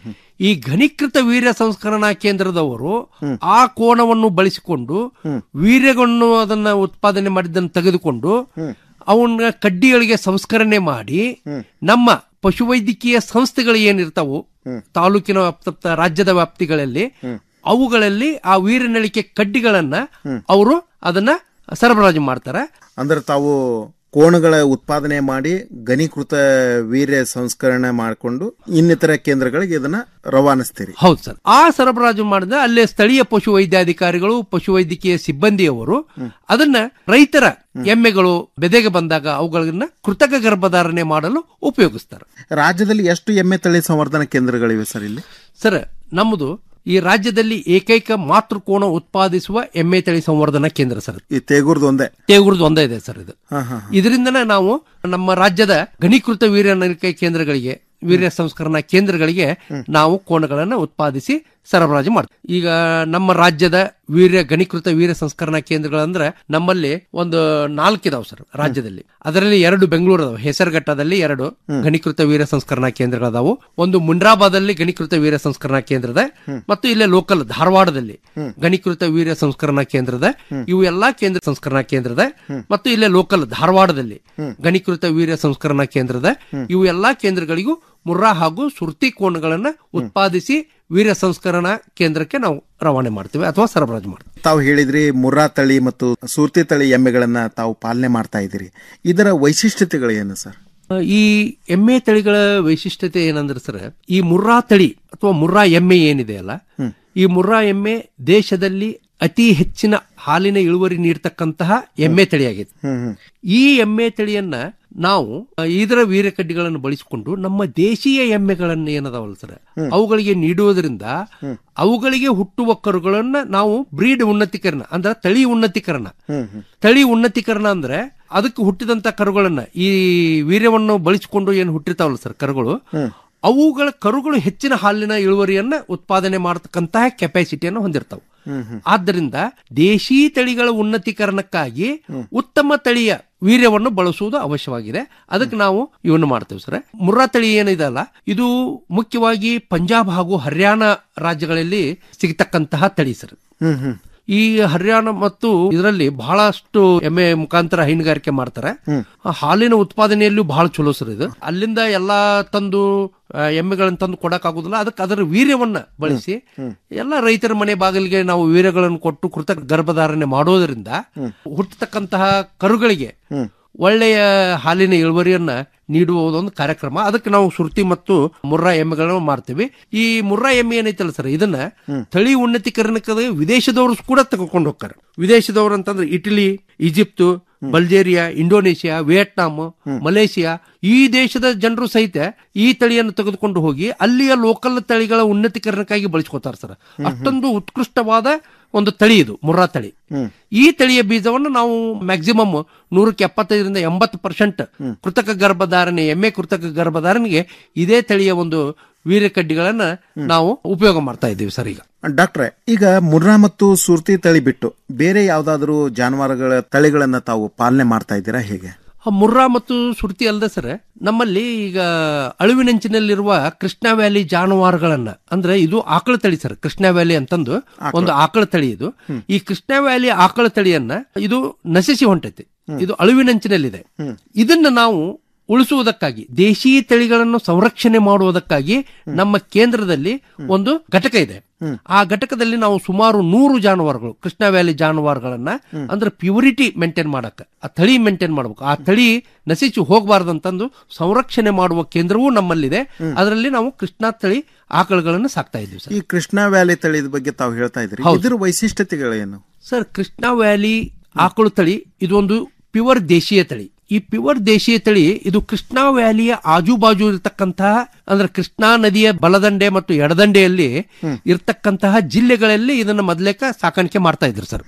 ಈ ಘನೀಕೃತ ವೀರ್ಯ ಸಂಸ್ಕರಣಾ ಕೇಂದ್ರದವರು ಆ ಕೋಣವನ್ನು ಬಳಸಿಕೊಂಡು ವೀರ್ಯಗಳನ್ನು ಅದನ್ನ ಉತ್ಪಾದನೆ ಮಾಡಿದ್ದನ್ನು ತೆಗೆದುಕೊಂಡು ಅವನ್ನ ಕಡ್ಡಿಗಳಿಗೆ ಸಂಸ್ಕರಣೆ ಮಾಡಿ ನಮ್ಮ ಪಶುವೈದ್ಯಕೀಯ ಸಂಸ್ಥೆಗಳು ಏನಿರ್ತಾವು ತಾಲೂಕಿನ ವ್ಯಾಪ್ತ ರಾಜ್ಯದ ವ್ಯಾಪ್ತಿಗಳಲ್ಲಿ ಅವುಗಳಲ್ಲಿ ಆ ವೀರನಳಿಕೆ ಕಡ್ಡಿಗಳನ್ನ ಅವರು ಅದನ್ನ ಸರಬರಾಜು ಮಾಡ್ತಾರೆ ಅಂದ್ರೆ ತಾವು ಕೋಣಗಳ ಉತ್ಪಾದನೆ ಮಾಡಿ ಘನೀಕೃತ ವೀರ್ಯ ಸಂಸ್ಕರಣೆ ಮಾಡಿಕೊಂಡು ಇನ್ನಿತರ ಕೇಂದ್ರಗಳಿಗೆ ಇದನ್ನ ರವಾನಿಸ್ತೀರಿ ಹೌದು ಸರ್ ಆ ಸರಬರಾಜು ಮಾಡಿದ ಅಲ್ಲೇ ಸ್ಥಳೀಯ ಪಶು ವೈದ್ಯಾಧಿಕಾರಿಗಳು ಪಶುವೈದ್ಯಕೀಯ ಸಿಬ್ಬಂದಿಯವರು ಅದನ್ನ ರೈತರ ಎಮ್ಮೆಗಳು ಬೆದೆಗೆ ಬಂದಾಗ ಅವುಗಳನ್ನ ಕೃತಕ ಗರ್ಭಧಾರಣೆ ಮಾಡಲು ಉಪಯೋಗಿಸ್ತಾರೆ ರಾಜ್ಯದಲ್ಲಿ ಎಷ್ಟು ಎಮ್ಮೆ ತಳಿ ಸಂವರ್ಧನಾ ಕೇಂದ್ರಗಳಿವೆ ಸರ್ ಇಲ್ಲಿ ಸರ್ ನಮ್ಮದು ಈ ರಾಜ್ಯದಲ್ಲಿ ಏಕೈಕ ಮಾತೃಕೋಣ ಉತ್ಪಾದಿಸುವ ಎಮ್ಮೆ ತಳಿ ಸಂವರ್ಧನಾ ಕೇಂದ್ರ ಸರ್ ಈ ತೇಗೂರ್ದು ಒಂದೇ ತೇಗೂರ್ದು ಒಂದೇ ಇದೆ ಸರ್ ಇದು ಹಾ ಹಾ ಇದರಿಂದನೇ ನಾವು ನಮ್ಮ ರಾಜ್ಯದ ಘನೀಕೃತ ವೀರ್ಯ ಕೇಂದ್ರಗಳಿಗೆ ವೀರ್ಯ ಸಂಸ್ಕರಣಾ ಕೇಂದ್ರಗಳಿಗೆ ನಾವು ಕೋಣಗಳನ್ನು ಉತ್ಪಾದಿಸಿ ಸರಬರಾಜು ಮಾಡ್ತೀವಿ ಈಗ ನಮ್ಮ ರಾಜ್ಯದ ವೀರ್ಯ ಘನೀಕೃತ ವೀರ್ಯ ಸಂಸ್ಕರಣಾ ಕೇಂದ್ರಗಳಂದ್ರೆ ನಮ್ಮಲ್ಲಿ ಒಂದು ನಾಲ್ಕಿದಾವ್ ಸರ್ ರಾಜ್ಯದಲ್ಲಿ ಅದರಲ್ಲಿ ಎರಡು ಬೆಂಗಳೂರು ಅದಾವ ಹೆಸರುಘಟ್ಟದಲ್ಲಿ ಎರಡು ಘನೀಕೃತ ವೀರ್ಯ ಸಂಸ್ಕರಣಾ ಕೇಂದ್ರಗಳದಾವು ಒಂದು ಮುಂಡ್ರಾಬಾದಲ್ಲಿ ಘನೀಕೃತ ವೀರ್ಯ ಸಂಸ್ಕರಣಾ ಕೇಂದ್ರದ ಮತ್ತು ಇಲ್ಲೇ ಲೋಕಲ್ ಧಾರವಾಡದಲ್ಲಿ ಘನೀಕೃತ ವೀರ್ಯ ಸಂಸ್ಕರಣಾ ಕೇಂದ್ರದ ಇವು ಎಲ್ಲಾ ಕೇಂದ್ರ ಸಂಸ್ಕರಣಾ ಕೇಂದ್ರದ ಮತ್ತು ಇಲ್ಲೇ ಲೋಕಲ್ ಧಾರವಾಡದಲ್ಲಿ ಘನೀಕೃತ ವೀರ್ಯ ಸಂಸ್ಕರಣಾ ಕೇಂದ್ರದ ಇವು ಎಲ್ಲಾ ಕೇಂದ್ರಗಳಿಗೂ ಮುರ್ರಾ ಹಾಗೂ ಸುರ್ತಿ ಕೋಣಗಳನ್ನ ಉತ್ಪಾದಿಸಿ ವೀರ್ಯ ಸಂಸ್ಕರಣಾ ಕೇಂದ್ರಕ್ಕೆ ನಾವು ರವಾನೆ ಮಾಡ್ತೀವಿ ಅಥವಾ ಸರಬರಾಜು ಮಾಡ್ತೀವಿ ತಾವು ಹೇಳಿದ್ರಿ ಮುರ್ರಾ ತಳಿ ಮತ್ತು ಸೂರ್ತಿ ತಳಿ ಎಮ್ಮೆಗಳನ್ನ ತಾವು ಪಾಲನೆ ಮಾಡ್ತಾ ಇದ್ದೀರಿ ಇದರ ವೈಶಿಷ್ಟ್ಯತೆಗಳು ಏನು ಸರ್ ಈ ಎಮ್ಮೆ ತಳಿಗಳ ವೈಶಿಷ್ಟ್ಯತೆ ಏನಂದ್ರೆ ಸರ್ ಈ ಮುರ್ರಾ ತಳಿ ಅಥವಾ ಮುರ್ರಾ ಎಮ್ಮೆ ಏನಿದೆ ಅಲ್ಲ ಈ ಮುರ್ರಾ ಎಮ್ಮೆ ದೇಶದಲ್ಲಿ ಅತಿ ಹೆಚ್ಚಿನ ಹಾಲಿನ ಇಳುವರಿ ನೀಡ್ತಕ್ಕಂತಹ ಎಮ್ಮೆ ತಳಿಯಾಗಿದೆ ಈ ಎಮ್ಮೆ ತಳಿಯನ್ನ ನಾವು ಅ, ಇದರ ವೀರ್ಯಕಡ್ಡಿಗಳನ್ನು ಬಳಸಿಕೊಂಡು ನಮ್ಮ ದೇಶೀಯ ಎಮ್ಮೆಗಳನ್ನ ಏನದಾವಲ್ಲ ಸರ್ ಅವುಗಳಿಗೆ ನೀಡುವುದರಿಂದ ಅವುಗಳಿಗೆ ಹುಟ್ಟುವ ಕರುಗಳನ್ನ ನಾವು ಬ್ರೀಡ್ ಉನ್ನತೀಕರಣ ಅಂದ್ರೆ ತಳಿ ಉನ್ನತೀಕರಣ ತಳಿ ಉನ್ನತೀಕರಣ ಅಂದ್ರೆ ಅದಕ್ಕೆ ಹುಟ್ಟಿದಂತ ಕರುಗಳನ್ನ ಈ ವೀರ್ಯವನ್ನು ಬಳಸಿಕೊಂಡು ಏನು ಹುಟ್ಟಿರ್ತಾವಲ್ಲ ಸರ್ ಕರುಗಳು ಅವುಗಳ ಕರುಗಳು ಹೆಚ್ಚಿನ ಹಾಲಿನ ಇಳುವರಿಯನ್ನ ಉತ್ಪಾದನೆ ಮಾಡತಕ್ಕಂತಹ ಕೆಪಾಸಿಟಿಯನ್ನು ಹೊಂದಿರ್ತಾವೆ ಆದ್ದರಿಂದ ದೇಶಿ ತಳಿಗಳ ಉನ್ನತೀಕರಣಕ್ಕಾಗಿ ಉತ್ತಮ ತಳಿಯ ವೀರ್ಯವನ್ನು ಬಳಸುವುದು ಅವಶ್ಯವಾಗಿದೆ ಅದಕ್ಕೆ ನಾವು ಇವನ್ನು ಮಾಡ್ತೇವೆ ಸರ್ ಮುರ್ರಾ ತಳಿ ಏನಿದೆಲ್ಲ ಇದು ಮುಖ್ಯವಾಗಿ ಪಂಜಾಬ್ ಹಾಗೂ ಹರಿಯಾಣ ರಾಜ್ಯಗಳಲ್ಲಿ ಸಿಗತಕ್ಕಂತಹ ತಳಿ ಸರ್ ಈ ಹರಿಯಾಣ ಮತ್ತು ಇದರಲ್ಲಿ ಬಹಳಷ್ಟು ಎಮ್ಮೆ ಮುಖಾಂತರ ಹೈನುಗಾರಿಕೆ ಮಾಡ್ತಾರೆ ಆ ಹಾಲಿನ ಉತ್ಪಾದನೆಯಲ್ಲೂ ಬಹಳ ಚಲೋ ಸರ್ ಇದು ಅಲ್ಲಿಂದ ಎಲ್ಲಾ ತಂದು ಆ, ಎಮ್ಮೆಗಳನ್ನ ತಂದು ಕೊಡಕ್ ಆಗುದಿಲ್ಲ ಅದಕ್ಕೆ ಅದರ ವೀರ್ಯವನ್ನ ಬಳಸಿ ಎಲ್ಲ ರೈತರ ಮನೆ ಬಾಗಿಲಿಗೆ ನಾವು ವೀರ್ಯಗಳನ್ನು ಕೊಟ್ಟು ಕೃತಕ ಗರ್ಭಧಾರಣೆ ಮಾಡೋದ್ರಿಂದ ಹುಟ್ಟತಕ್ಕಂತಹ ಕರುಗಳಿಗೆ ಒಳ್ಳೆಯ ಹಾಲಿನ ಇಳುವರಿಯನ್ನ ನೀಡುವ ಒಂದು ಕಾರ್ಯಕ್ರಮ ಅದಕ್ಕೆ ನಾವು ಸುರ್ತಿ ಮತ್ತು ಮುರ್ರಾ ಎಮ್ಮೆಗಳನ್ನು ಮಾಡ್ತೀವಿ ಈ ಮುರ್ರಾ ಎಮ್ಮೆ ಏನೈತಲ್ಲ ಸರ್ ಇದನ್ನ ತಳಿ ಉನ್ನತೀಕರಣಕ್ಕೆ ವಿದೇಶದವರು ಕೂಡ ತಗೊಂಡು ಹೋಗ್ತಾರೆ ವಿದೇಶದವರು ಅಂತಂದ್ರೆ Italy Egypt Bulgaria Indonesia Vietnam Malaysia ಈ ದೇಶದ ಜನರು ಸಹಿತ ಈ ತಳಿಯನ್ನು ತೆಗೆದುಕೊಂಡು ಹೋಗಿ ಅಲ್ಲಿಯ ಲೋಕಲ್ ತಳಿಗಳ ಉನ್ನತೀಕರಣಕ್ಕಾಗಿ ಬಳಸ್ಕೊತಾರೆ ಸರ್ ಅಷ್ಟೊಂದು ಉತ್ಕೃಷ್ಟವಾದ ಒಂದು ತಳಿ ಇದು ಮುರ್ರಾ ತಳಿ ಈ ತಳಿಯ ಬೀಜವನ್ನು ನಾವು ಮ್ಯಾಕ್ಸಿಮಮ್ ನೂರಕ್ಕೆ ಎಪ್ಪತ್ತೈದರಿಂದ ಎಂಬತ್ತು ಪರ್ಸೆಂಟ್ ಕೃತಕ ಗರ್ಭಧಾರಣೆ ಎಮ್ಮೆ ಕೃತಕ ಗರ್ಭಧಾರಣೆಗೆ ಇದೇ ತಳಿಯ ಒಂದು ವೀರ್ಯಕಡ್ಡಿಗಳನ್ನ ನಾವು ಉಪಯೋಗ ಮಾಡ್ತಾ ಇದ್ದೀವಿ ಸರ್ ಈಗ ಡಾಕ್ಟ್ರೆ ಈಗ ಮುರ್ರಾ ಮತ್ತು ಸುರ್ತಿ ತಳಿ ಬಿಟ್ಟು ಬೇರೆ ಯಾವ್ದಾದ್ರು ಜಾನುವಾರುಗಳ ತಳಿಗಳನ್ನ ತಾವು ಪಾಲನೆ ಮಾಡ್ತಾ ಇದ್ದೀರಾ ಹೇಗೆ ಆ ಮುರ್ರಾ ಮತ್ತು ಸುರ್ತಿ ಅಲ್ಲದೆ ಸರ್ ನಮ್ಮಲ್ಲಿ ಈಗ ಅಳುವಿನಂಚಿನಲ್ಲಿರುವ ಕೃಷ್ಣ ವ್ಯಾಲಿ ಜಾನುವಾರುಗಳನ್ನ ಅಂದ್ರೆ ಇದು ಆಕಳ ತಳಿ ಸರ್ ಕೃಷ್ಣ ವ್ಯಾಲಿ ಅಂತಂದು ಒಂದು ಆಕಳ ತಳಿ ಇದು ಈ ಕೃಷ್ಣ ವ್ಯಾಲಿ ಆಕಳ ತಳಿಯನ್ನ ಇದು ನಶಿಸಿ ಹೊಂಟೈತಿ ಇದು ಅಳುವಿನಂಚಿನಲ್ಲಿದೆ ಇದನ್ನ ನಾವು ಉಳಿಸುವುದಕ್ಕಾಗಿ ದೇಶೀ ತಳಿಗಳನ್ನು ಸಂರಕ್ಷಣೆ ಮಾಡುವುದಕ್ಕಾಗಿ ನಮ್ಮ ಕೇಂದ್ರದಲ್ಲಿ ಒಂದು ಘಟಕ ಇದೆ ಆ ಘಟಕದಲ್ಲಿ ನಾವು ಸುಮಾರು ನೂರು ಜಾನುವಾರುಗಳು ಕೃಷ್ಣ ವ್ಯಾಲಿ ಜಾನುವಾರುಗಳನ್ನ ಅಂದ್ರೆ ಪ್ಯೂರಿಟಿ ಮೇಂಟೈನ್ ಮಾಡಕ ಆ ತಳಿ ಮೇಂಟೈನ್ ಮಾಡ್ಬೇಕು ಆ ತಳಿ ನಶಿಸಿ ಹೋಗಬಾರ್ದಂತಂದು ಸಂರಕ್ಷಣೆ ಮಾಡುವ ಕೇಂದ್ರವೂ ನಮ್ಮಲ್ಲಿದೆ ಅದರಲ್ಲಿ ನಾವು ಕೃಷ್ಣ ತಳಿ ಆಕಳುಗಳನ್ನು ಸಾಕ್ತಾ ಇದ್ದೀವಿ ಸರ್ ಈ ಕೃಷ್ಣಾ ವ್ಯಾಲಿ ತಳಿದ ಬಗ್ಗೆ ತಾವು ಹೇಳ್ತಾ ಇದ್ರಿ ಹೌದು. ಇದರ ವೈಶಿಷ್ಟ್ಯತೆಗಳೇನು ಸರ್ ಕೃಷ್ಣ ವ್ಯಾಲಿ ಆಕಳು ತಳಿ ಇದೊಂದು ಪ್ಯೂರ್ ದೇಶೀಯ ತಳಿ ಈ ಪ್ಯೂರ್ ದೇಶೀಯ ತಳಿ ಇದು ಕೃಷ್ಣಾ ವ್ಯಾಲಿಯ ಆಜು ಬಾಜು ಇರತಕ್ಕಂತಹ ಅಂದ್ರೆ ಕೃಷ್ಣಾ ನದಿಯ ಬಲದಂಡೆ ಮತ್ತು ಎಡದಂಡೆಯಲ್ಲಿ ಇರ್ತಕ್ಕಂತಹ ಜಿಲ್ಲೆಗಳಲ್ಲಿ ಇದನ್ನ ಮೊದಲೇಕ ಸಾಕಾಣಿಕೆ ಮಾಡ್ತಾ ಇದ್ರು ಸರ್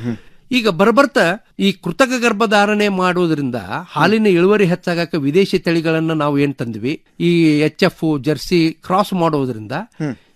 ಈಗ ಬರಬರ್ತಾ ಈ ಕೃತಕ ಗರ್ಭಧಾರಣೆ ಮಾಡೋದ್ರಿಂದ ಹಾಲಿನ ಇಳುವರಿ ಹೆಚ್ಚಾಗಕ್ಕೆ ವಿದೇಶಿ ತಳಿಗಳನ್ನ ನಾವು ಏನ್ ತಂದ್ವಿ ಈ ಎಚ್ ಎಫ್ ಜರ್ಸಿ ಕ್ರಾಸ್ ಮಾಡೋದ್ರಿಂದ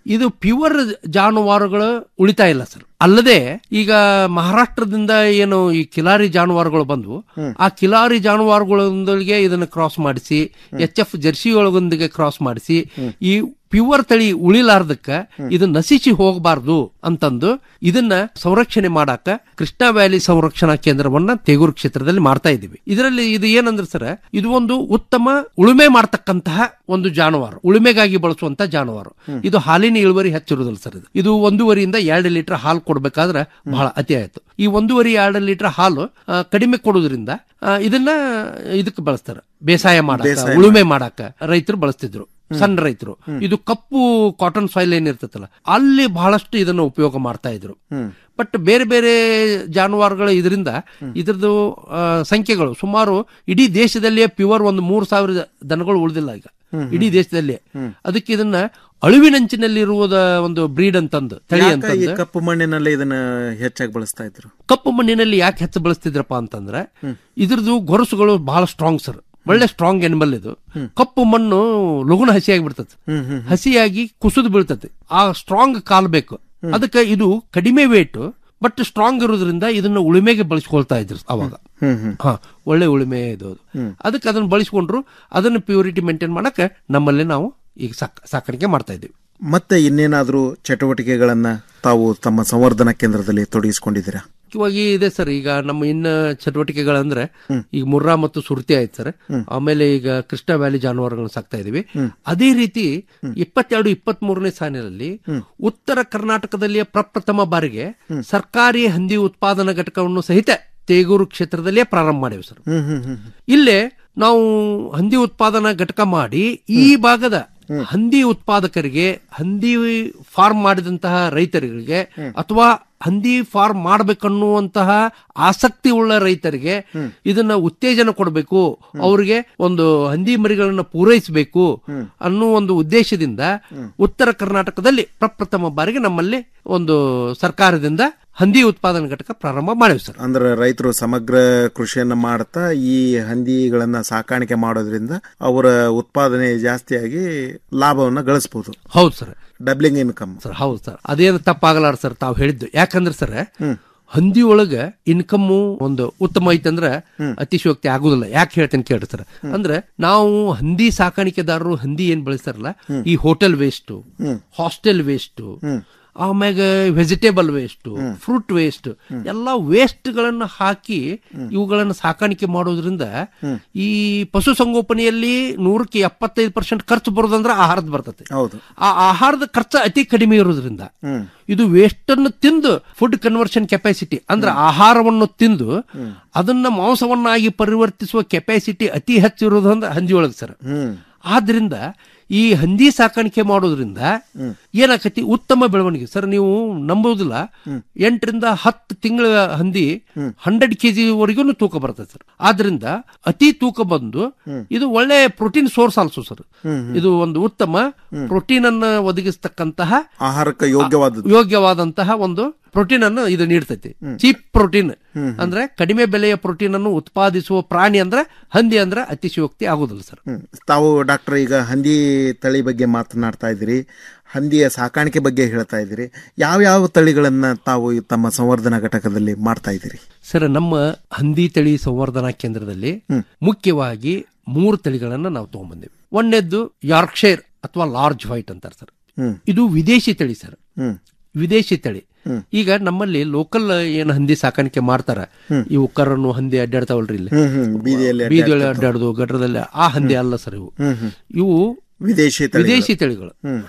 ಇದು ಪ್ಯೂರ್ ಜಾನುವಾರುಗಳು ಉಳಿತಾ ಇಲ್ಲ ಸರ್ ಅಲ್ಲದೆ ಈಗ ಮಹಾರಾಷ್ಟ್ರದಿಂದ ಏನು ಈ ಕಿಲಾರಿ ಜಾನುವಾರುಗಳು ಬಂದು ಆ ಕಿಲಾರಿ ಜಾನುವಾರುಗಳೊಂದಿಗೆ ಇದನ್ನ ಕ್ರಾಸ್ ಮಾಡಿಸಿ ಎಚ್ ಎಫ್ ಜರ್ಸಿ ಒಳಗೊಂದಿಗೆ ಕ್ರಾಸ್ ಮಾಡಿಸಿ ಈ ಪ್ಯೂರ್ ತಳಿ ಉಳಿಲಾರ್ದಕ್ಕ ಇದು ನಶಿಸಿ ಹೋಗಬಾರ್ದು ಅಂತಂದು ಇದನ್ನ ಸಂರಕ್ಷಣೆ ಮಾಡಾಕ ಕೃಷ್ಣಾ ವ್ಯಾಲಿ ಸಂರಕ್ಷಣಾ ಕೇಂದ್ರವನ್ನ ತೇಗೂರು ಕ್ಷೇತ್ರದಲ್ಲಿ ಮಾಡ್ತಾ ಇದ್ದೀವಿ ಇದರಲ್ಲಿ ಇದು ಏನಂದ್ರೆ ಸರ್ ಇದು ಒಂದು ಉತ್ತಮ ಉಳುಮೆ ಮಾಡ್ತಕ್ಕಂತಹ ಒಂದು ಜಾನುವಾರು ಉಳುಮೆಗಾಗಿ ಬಳಸುವಂತ ಜಾನುವಾರು ಇದು ಹಾಲಿನ ಇಳುವರಿ ಹೆಚ್ಚಿರುವುದಿಲ್ಲ ಸರ್ ಇದು ಇದು ಒಂದೂವರೆಯಿಂದ ಎರಡು ಲೀಟರ್ ಹಾಲು ಕೊಡ್ಬೇಕಾದ್ರೆ ಬಹಳ ಅತಿ ಆಯ್ತು ಈ ಒಂದೂವರೆ ಎರಡು ಲೀಟರ್ ಹಾಲು ಆ, ಕಡಿಮೆ ಕೊಡೋದ್ರಿಂದ ಆ, ಇದನ್ನ ಇದಕ್ಕೆ ಬಳಸ್ತಾರೆ ಬೇಸಾಯ ಮಾಡಾಕ ಬೇಸಾಯ ಉಳುಮೆ ಮಾಡಾಕ ರೈತರು ಬಳಸ್ತಿದ್ರು ಸಣ್ಣ ರೈತರು ಇದು ಕಪ್ಪು ಕಾಟನ್ ಸಾಯಿಲ್ ಏನಿರ್ತೈತಲ್ಲ ಅಲ್ಲಿ ಬಹಳಷ್ಟು ಇದನ್ನ ಉಪಯೋಗ ಮಾಡ್ತಾ ಇದ್ರು ಬಟ್ ಬೇರೆ ಬೇರೆ ಜಾನುವಾರುಗಳ ಇದರಿಂದ ಇದ್ರದ್ದು ಆ, ಸಂಖ್ಯೆಗಳು ಸುಮಾರು ಇಡೀ ದೇಶದಲ್ಲಿಯೇ ಪ್ಯೂರ್ ಒಂದು ಮೂರು ಸಾವಿರ ದನಗಳು ಉಳಿದಿಲ್ಲ ಈಗ ಇಡೀ ದೇಶದಲ್ಲೇ ಅದಕ್ಕೆ ಇದನ್ನ ಅಳಿವಿನಂಚಿನಲ್ಲಿರುವುದ ಒಂದು ಬ್ರೀಡ್ ಅಂತಂದು ತಳಿ ಯಾಕ ಈ ಅಂತಂದು ಕಪ್ಪು ಮಣ್ಣಿನಲ್ಲಿ ಇದನ್ನ ಹೆಚ್ಚಾಗಿ ಬಳಸ್ತಾ ಇದ್ರು ಕಪ್ಪು ಮಣ್ಣಿನಲ್ಲಿ ಯಾಕೆ ಹೆಚ್ಚು ಬಳಸ್ತಿದ್ರಪ್ಪ ಅಂತಂದ್ರೆ ಇದ್ರದ್ದು ಗೊರಸುಗಳು ಬಹಳ ಸ್ಟ್ರಾಂಗ್ ಸರ್ ಒಳ್ಳೆ ಸ್ಟ್ರಾಂಗ್ ಎನಿಮಲ್ ಇದು ಕಪ್ಪು ಮಣ್ಣು ಲಗುನ ಹಸಿಯಾಗಿ ಬಿಡ್ತದೆ ಹಸಿಯಾಗಿ ಕುಸಿದು ಬೀಳ್ತದೆ ಆ ಸ್ಟ್ರಾಂಗ್ ಕಾಲ್ ಬೇಕು ಅದಕ್ಕೆ ಇದು ಕಡಿಮೆ ವೇಟ್ ಬಟ್ ಸ್ಟ್ರಾಂಗ್ ಇರೋದ್ರಿಂದ ಇದನ್ನ ಉಳುಮೆಗೆ ಬಳಸ್ಕೊಳ್ತಾ ಇದ್ರು ಅವಾಗ ಹಾ ಒಳ್ಳೆ ಉಳುಮೆ ಇದು ಅದು. ಅದಕ್ಕೆ ಅದನ್ನ ಬಳಸ್ಕೊಂಡ್ರು ಅದನ್ನ ಪ್ಯೂರಿಟಿ ಮೇಂಟೈನ್ ಮಾಡಕ್ಕೆ ನಮ್ಮಲ್ಲಿ ನಾವು ಈಗ ಸಾಕ್ ಸಾಕಾಣಿಕೆ ಮಾಡ್ತಾ ಇದ್ದೀವಿ ಮತ್ತೆ ಇನ್ನೇನಾದ್ರೂ ಚಟುವಟಿಕೆಗಳನ್ನ ತಾವು ತಮ್ಮ ಸಂವರ್ಧನಾ ಕೇಂದ್ರದಲ್ಲಿ ತೊಡಗಿಸಿಕೊಂಡಿದ್ದೀರಾ ಮುಖ್ಯವಾಗಿ ಇದೆ ಸರ್ ಈಗ ನಮ್ಮ ಇನ್ನ ಚಟುವಟಿಕೆಗಳಂದ್ರೆ ಈಗ ಮುರ್ರಾ ಮತ್ತು ಸುರ್ತಿ ಆಯ್ತು ಸರ್ ಆಮೇಲೆ ಈಗ ಕೃಷ್ಣ ವ್ಯಾಲಿ ಜಾನುವಾರುಗಳನ್ನ ಸಾಕ್ತಾ ಇದೀವಿ ಅದೇ ರೀತಿ ಇಪ್ಪತ್ತೆರಡು ಇಪ್ಪತ್ತ್ ಮೂರನೇ ಸಾಲಿನಲ್ಲಿ ಉತ್ತರ ಕರ್ನಾಟಕದಲ್ಲಿಯೇ ಪ್ರಪ್ರಥಮ ಬಾರಿಗೆ ಸರ್ಕಾರಿ ಹಂದಿ ಉತ್ಪಾದನಾ ಘಟಕವನ್ನು ಸಹಿತ ತೇಗೂರು ಕ್ಷೇತ್ರದಲ್ಲೇ ಪ್ರಾರಂಭ ಮಾಡಿವಿ ಸರ್ ಇಲ್ಲೇ ನಾವು ಹಂದಿ ಉತ್ಪಾದನಾ ಘಟಕ ಮಾಡಿ ಈ ಭಾಗದ ಹಂದಿ ಉತ್ಪಾದಕರಿಗೆ ಹಂದಿ ಫಾರ್ಮ್ ಮಾಡಿದಂತಹ ರೈತರಿಗೆ ಅಥವಾ ಹಂದಿ ಫಾರ್ಮ್ ಮಾಡಬೇಕನ್ನುವಂತಹ ಆಸಕ್ತಿ ಉಳ್ಳ ರೈತರಿಗೆ ಇದನ್ನ ಉತ್ತೇಜನ ಕೊಡಬೇಕು ಅವರಿಗೆ ಒಂದು ಹಂದಿ ಮರಿಗಳನ್ನ ಪೂರೈಸಬೇಕು ಅನ್ನೋ ಒಂದು ಉದ್ದೇಶದಿಂದ ಉತ್ತರ ಕರ್ನಾಟಕದಲ್ಲಿ ಪ್ರಪ್ರಥಮ ಬಾರಿಗೆ ನಮ್ಮಲ್ಲಿ ಒಂದು ಸರ್ಕಾರದಿಂದ ಹಂದಿ ಉತ್ಪಾದನಾ ಘಟಕ ಪ್ರಾರಂಭ ಮಾಡಿವಿ ಸರ್ ಅಂದ್ರೆ ರೈತರು ಸಮಗ್ರ ಕೃಷಿಯನ್ನ ಮಾಡ್ತಾ ಈ ಹಂದಿಗಳನ್ನ ಸಾಕಾಣಿಕೆ ಮಾಡೋದ್ರಿಂದ ಅವರ ಉತ್ಪಾದನೆ ಜಾಸ್ತಿಯಾಗಿ ಲಾಭವನ್ನ ಗಳಿಸಬಹುದು ಹೌದು ಸರ್ ಡಬ್ಲಿಂಗ್ ಇನ್ಕಮ್ ಸರ್ ಹೌದು ಸರ್ ಅದೇನು ತಪ್ಪಾಗಲಾರ ಸರ್ ತಾವು ಹೇಳಿದ್ದು ಯಾಕಂದ್ರೆ ಸರ್ ಹಂದಿ ಒಳಗ ಇನ್ಕಮ್ ಒಂದು ಉತ್ತಮ ಐತಂದ್ರ ಅತಿಶಯೋಕ್ತಿ ಆಗುದಿಲ್ಲ ಯಾಕೆ ಹೇಳ್ತೇನೆ ಕೇಳ್ರಿ ಸರ್ ಅಂದ್ರೆ ನಾವು ಹಂದಿ ಸಾಕಾಣಿಕೆದಾರರು ಹಂದಿ ಏನ್ ಬೆಳೆಸ್ತಾರಲ್ಲ ಈ ಹೋಟೆಲ್ ವೇಸ್ಟ್ ಹಾಸ್ಟೆಲ್ ವೇಸ್ಟ್ ಆಮ್ಯಾಗ ವೆಜಿಟೇಬಲ್ ವೇಸ್ಟ್ ಫ್ರೂಟ್ ವೇಸ್ಟ್ ಎಲ್ಲ ವೇಸ್ಟ್ ಗಳನ್ನ ಹಾಕಿ ಇವುಗಳನ್ನ ಸಾಕಾಣಿಕೆ ಮಾಡೋದ್ರಿಂದ ಈ ಪಶು ಸಂಗೋಪನೆಯಲ್ಲಿ ನೂರಕ್ಕೆ ಎಪ್ಪತ್ತೈದು ಪರ್ಸೆಂಟ್ ಖರ್ಚು ಬರೋದಂದ್ರೆ ಆಹಾರದ ಬರ್ತದೆ ಹೌದು ಆ ಆಹಾರದ ಖರ್ಚು ಅತಿ ಕಡಿಮೆ ಇರೋದ್ರಿಂದ ಇದು ವೇಸ್ಟ್ ಅನ್ನು ತಿಂದು ಫುಡ್ ಕನ್ವರ್ಷನ್ ಕೆಪಾಸಿಟಿ ಅಂದ್ರೆ ಆಹಾರವನ್ನು ತಿಂದು ಅದನ್ನ ಮಾಂಸವನ್ನಾಗಿ ಪರಿವರ್ತಿಸುವ ಕೆಪಾಸಿಟಿ ಅತಿ ಹೆಚ್ಚು ಇರೋದಂದ್ರೆ ಹಂದಿ ಒಳಗೆ ಸರ್ ಆದ್ರಿಂದ ಈ ಹಂದಿ ಸಾಕಾಣಿಕೆ ಮಾಡೋದ್ರಿಂದ ಏನಾಕತಿ ಉತ್ತಮ ಬೆಳವಣಿಗೆ ಸರ್ ನೀವು ನಂಬೋದಿಲ್ಲ ಎಂಟರಿಂದ ಹತ್ತು ತಿಂಗಳ ಹಂದಿ ಹಂಡ್ರೆಡ್ ಕೆಜಿ ವರೆಗೂ ತೂಕ ಬರ್ತದೆ ಸರ್ ಆದ್ರಿಂದ ಅತಿ ತೂಕ ಬಂದು ಇದು ಒಳ್ಳೆ ಪ್ರೋಟೀನ್ ಸೋರ್ಸ್ ಆಲ್ಸೋ ಸರ್ ಇದು ಒಂದು ಉತ್ತಮ ಪ್ರೋಟೀನ್ ಅನ್ನ ಒದಗಿಸ್ತಕ್ಕಂತಹ ಆಹಾರಕ್ಕೆ ಯೋಗ್ಯವಾದ ಯೋಗ್ಯವಾದಂತಹ ಒಂದು ಪ್ರೋಟೀನ್ ಅನ್ನು ಇದು ನೀಡ್ತೈತಿ ಚೀಪ್ ಪ್ರೋಟೀನ್ ಅಂದ್ರೆ ಕಡಿಮೆ ಬೆಲೆಯ ಪ್ರೋಟೀನ್ ಅನ್ನು ಉತ್ಪಾದಿಸುವ ಪ್ರಾಣಿ ಅಂದ್ರೆ ಹಂದಿ ಅಂದ್ರೆ ಅತಿಶಯೋಕ್ತಿ ಆಗುದಿಲ್ಲ ಸರ್ ತಾವು ಡಾಕ್ಟರ್ ಈಗ ಹಂದಿ ತಳಿ ಬಗ್ಗೆ ಮಾತನಾಡ್ತಾ ಇದ್ದೀರಿ ಹಂದಿಯ ಸಾಕಾಣಿಕೆ ಬಗ್ಗೆ ಹೇಳ್ತಾ ಇದ್ದೀರಿ ಯಾವ ಯಾವ ತಳಿಗಳನ್ನ ತಾವು ಈ ತಮ್ಮ ಸಂವರ್ಧನಾ ಘಟಕದಲ್ಲಿ ಮಾಡ್ತಾ ಇದ್ದೀರಿ ಸರ್ ನಮ್ಮ ಹಂದಿ ತಳಿ ಸಂವರ್ಧನಾ ಕೇಂದ್ರದಲ್ಲಿ ಮುಖ್ಯವಾಗಿ ಮೂರು ತಳಿಗಳನ್ನ ನಾವು ತಗೊಂಡ್ಬಂದಿವಿ ಒಂದನೇದ್ದು ಯಾರ್ಕ್ಷೈರ್ ಅಥವಾ ಲಾರ್ಜ್ ವೈಟ್ ಅಂತಾರೆ ಸರ್ ಇದು ವಿದೇಶಿ ತಳಿ ಸರ್ ವಿದೇಶಿ ತಳಿ ಈಗ ನಮ್ಮಲ್ಲಿ ಲೋಕಲ್ ಏನ್ ಹಂದಿ ಸಾಕಾಣಿಕೆ ಮಾಡ್ತಾರ ಇವು ಕರನ್ನು ಹಂದಿ ಅಡ್ಡಾಡ್ತಾವಲ್ರಿ ಇಲ್ಲಿ ಹ್ಮ್, ಹ್ಮ್. ಬೀದಿಯಲ್ಲಿ ಬೀದಿಯಲ್ಲಿ ಅಡ್ಡಾಡುದು ಗಟ್ರದಲ್ಲಿ ಆ ಹಂದಿ ಅಲ್ಲ ಸರ್ ಇವು ಇವು ವಿದೇಶಿ ತಳಿಗಳು. ವಿದೇಶಿ ತಳಿಗಳು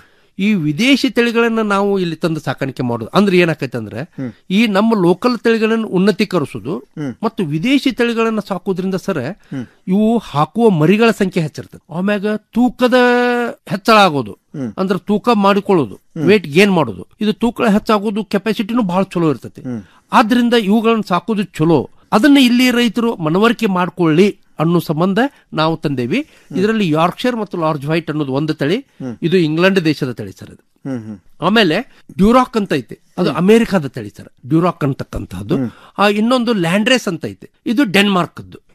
ಈ ವಿದೇಶಿ ತಳಿಗಳನ್ನ ನಾವು ಇಲ್ಲಿ ತಂದು ಸಾಕಾಣಿಕೆ ಮಾಡೋದು ಅಂದ್ರೆ ಏನಾಕೈತೆ ಅಂದ್ರೆ ಈ ನಮ್ಮ ಲೋಕಲ್ ತಳಿಗಳನ್ನು ಉನ್ನತೀಕರಿಸುದು ಮತ್ತು ವಿದೇಶಿ ತಳಿಗಳನ್ನ ಸಾಕೋದ್ರಿಂದ ಸರ್ ಇವು ಹಾಕುವ ಮರಿಗಳ ಸಂಖ್ಯೆ ಹೆಚ್ಚಿರ್ತದೆ ಆಮ್ಯಾಗ ತೂಕದ ಹೆಚ್ಚಳ ಆಗೋದು ಅಂದ್ರೆ ತೂಕ ಮಾಡಿಕೊಳ್ಳೋದು ವೇಟ್ ಗೇನ್ ಮಾಡೋದು ಇದು ತೂಕ ಹೆಚ್ಚಾಗೋದು ಕೆಪಾಸಿಟಿನೂ ಬಹಳ ಚಲೋ ಇರ್ತೈತಿ ಆದ್ರಿಂದ ಇವುಗಳನ್ನ ಸಾಕೋದು ಚಲೋ ಅದನ್ನ ಇಲ್ಲಿ ರೈತರು ಮನವರಿಕೆ ಮಾಡ್ಕೊಳ್ಳಿ ಅನ್ನೋ ಸಂಬಂಧ ನಾವು ತಂದೇವಿ ಇದರಲ್ಲಿ ಯಾರ್ಕ್ಷೈರ್ ಮತ್ತು ಲಾರ್ಜ್ ವೈಟ್ ಅನ್ನೋದು ಒಂದು ತಳಿ ಇದು ಇಂಗ್ಲೆಂಡ್ ದೇಶದ ತಳಿ ಸರ್ ಇದು ಹ್ಮ್ ಹ್ಮ್ ಆಮೇಲೆ ಡ್ಯೂರಾಕ್ ಅಂತ ಐತೆ ಅದು ಅಮೆರಿಕಾದ ತಳಿ ಸರ್ ಡ್ಯೂರಾಕ್ ಅಂತಕ್ಕಂಥದ್ದು ಆ ಇನ್ನೊಂದು ಲ್ಯಾಂಡ್ರೇಸ್ ಅಂತ ಐತೆ ಇದು ಡೆನ್ಮಾರ್ಕ್ದು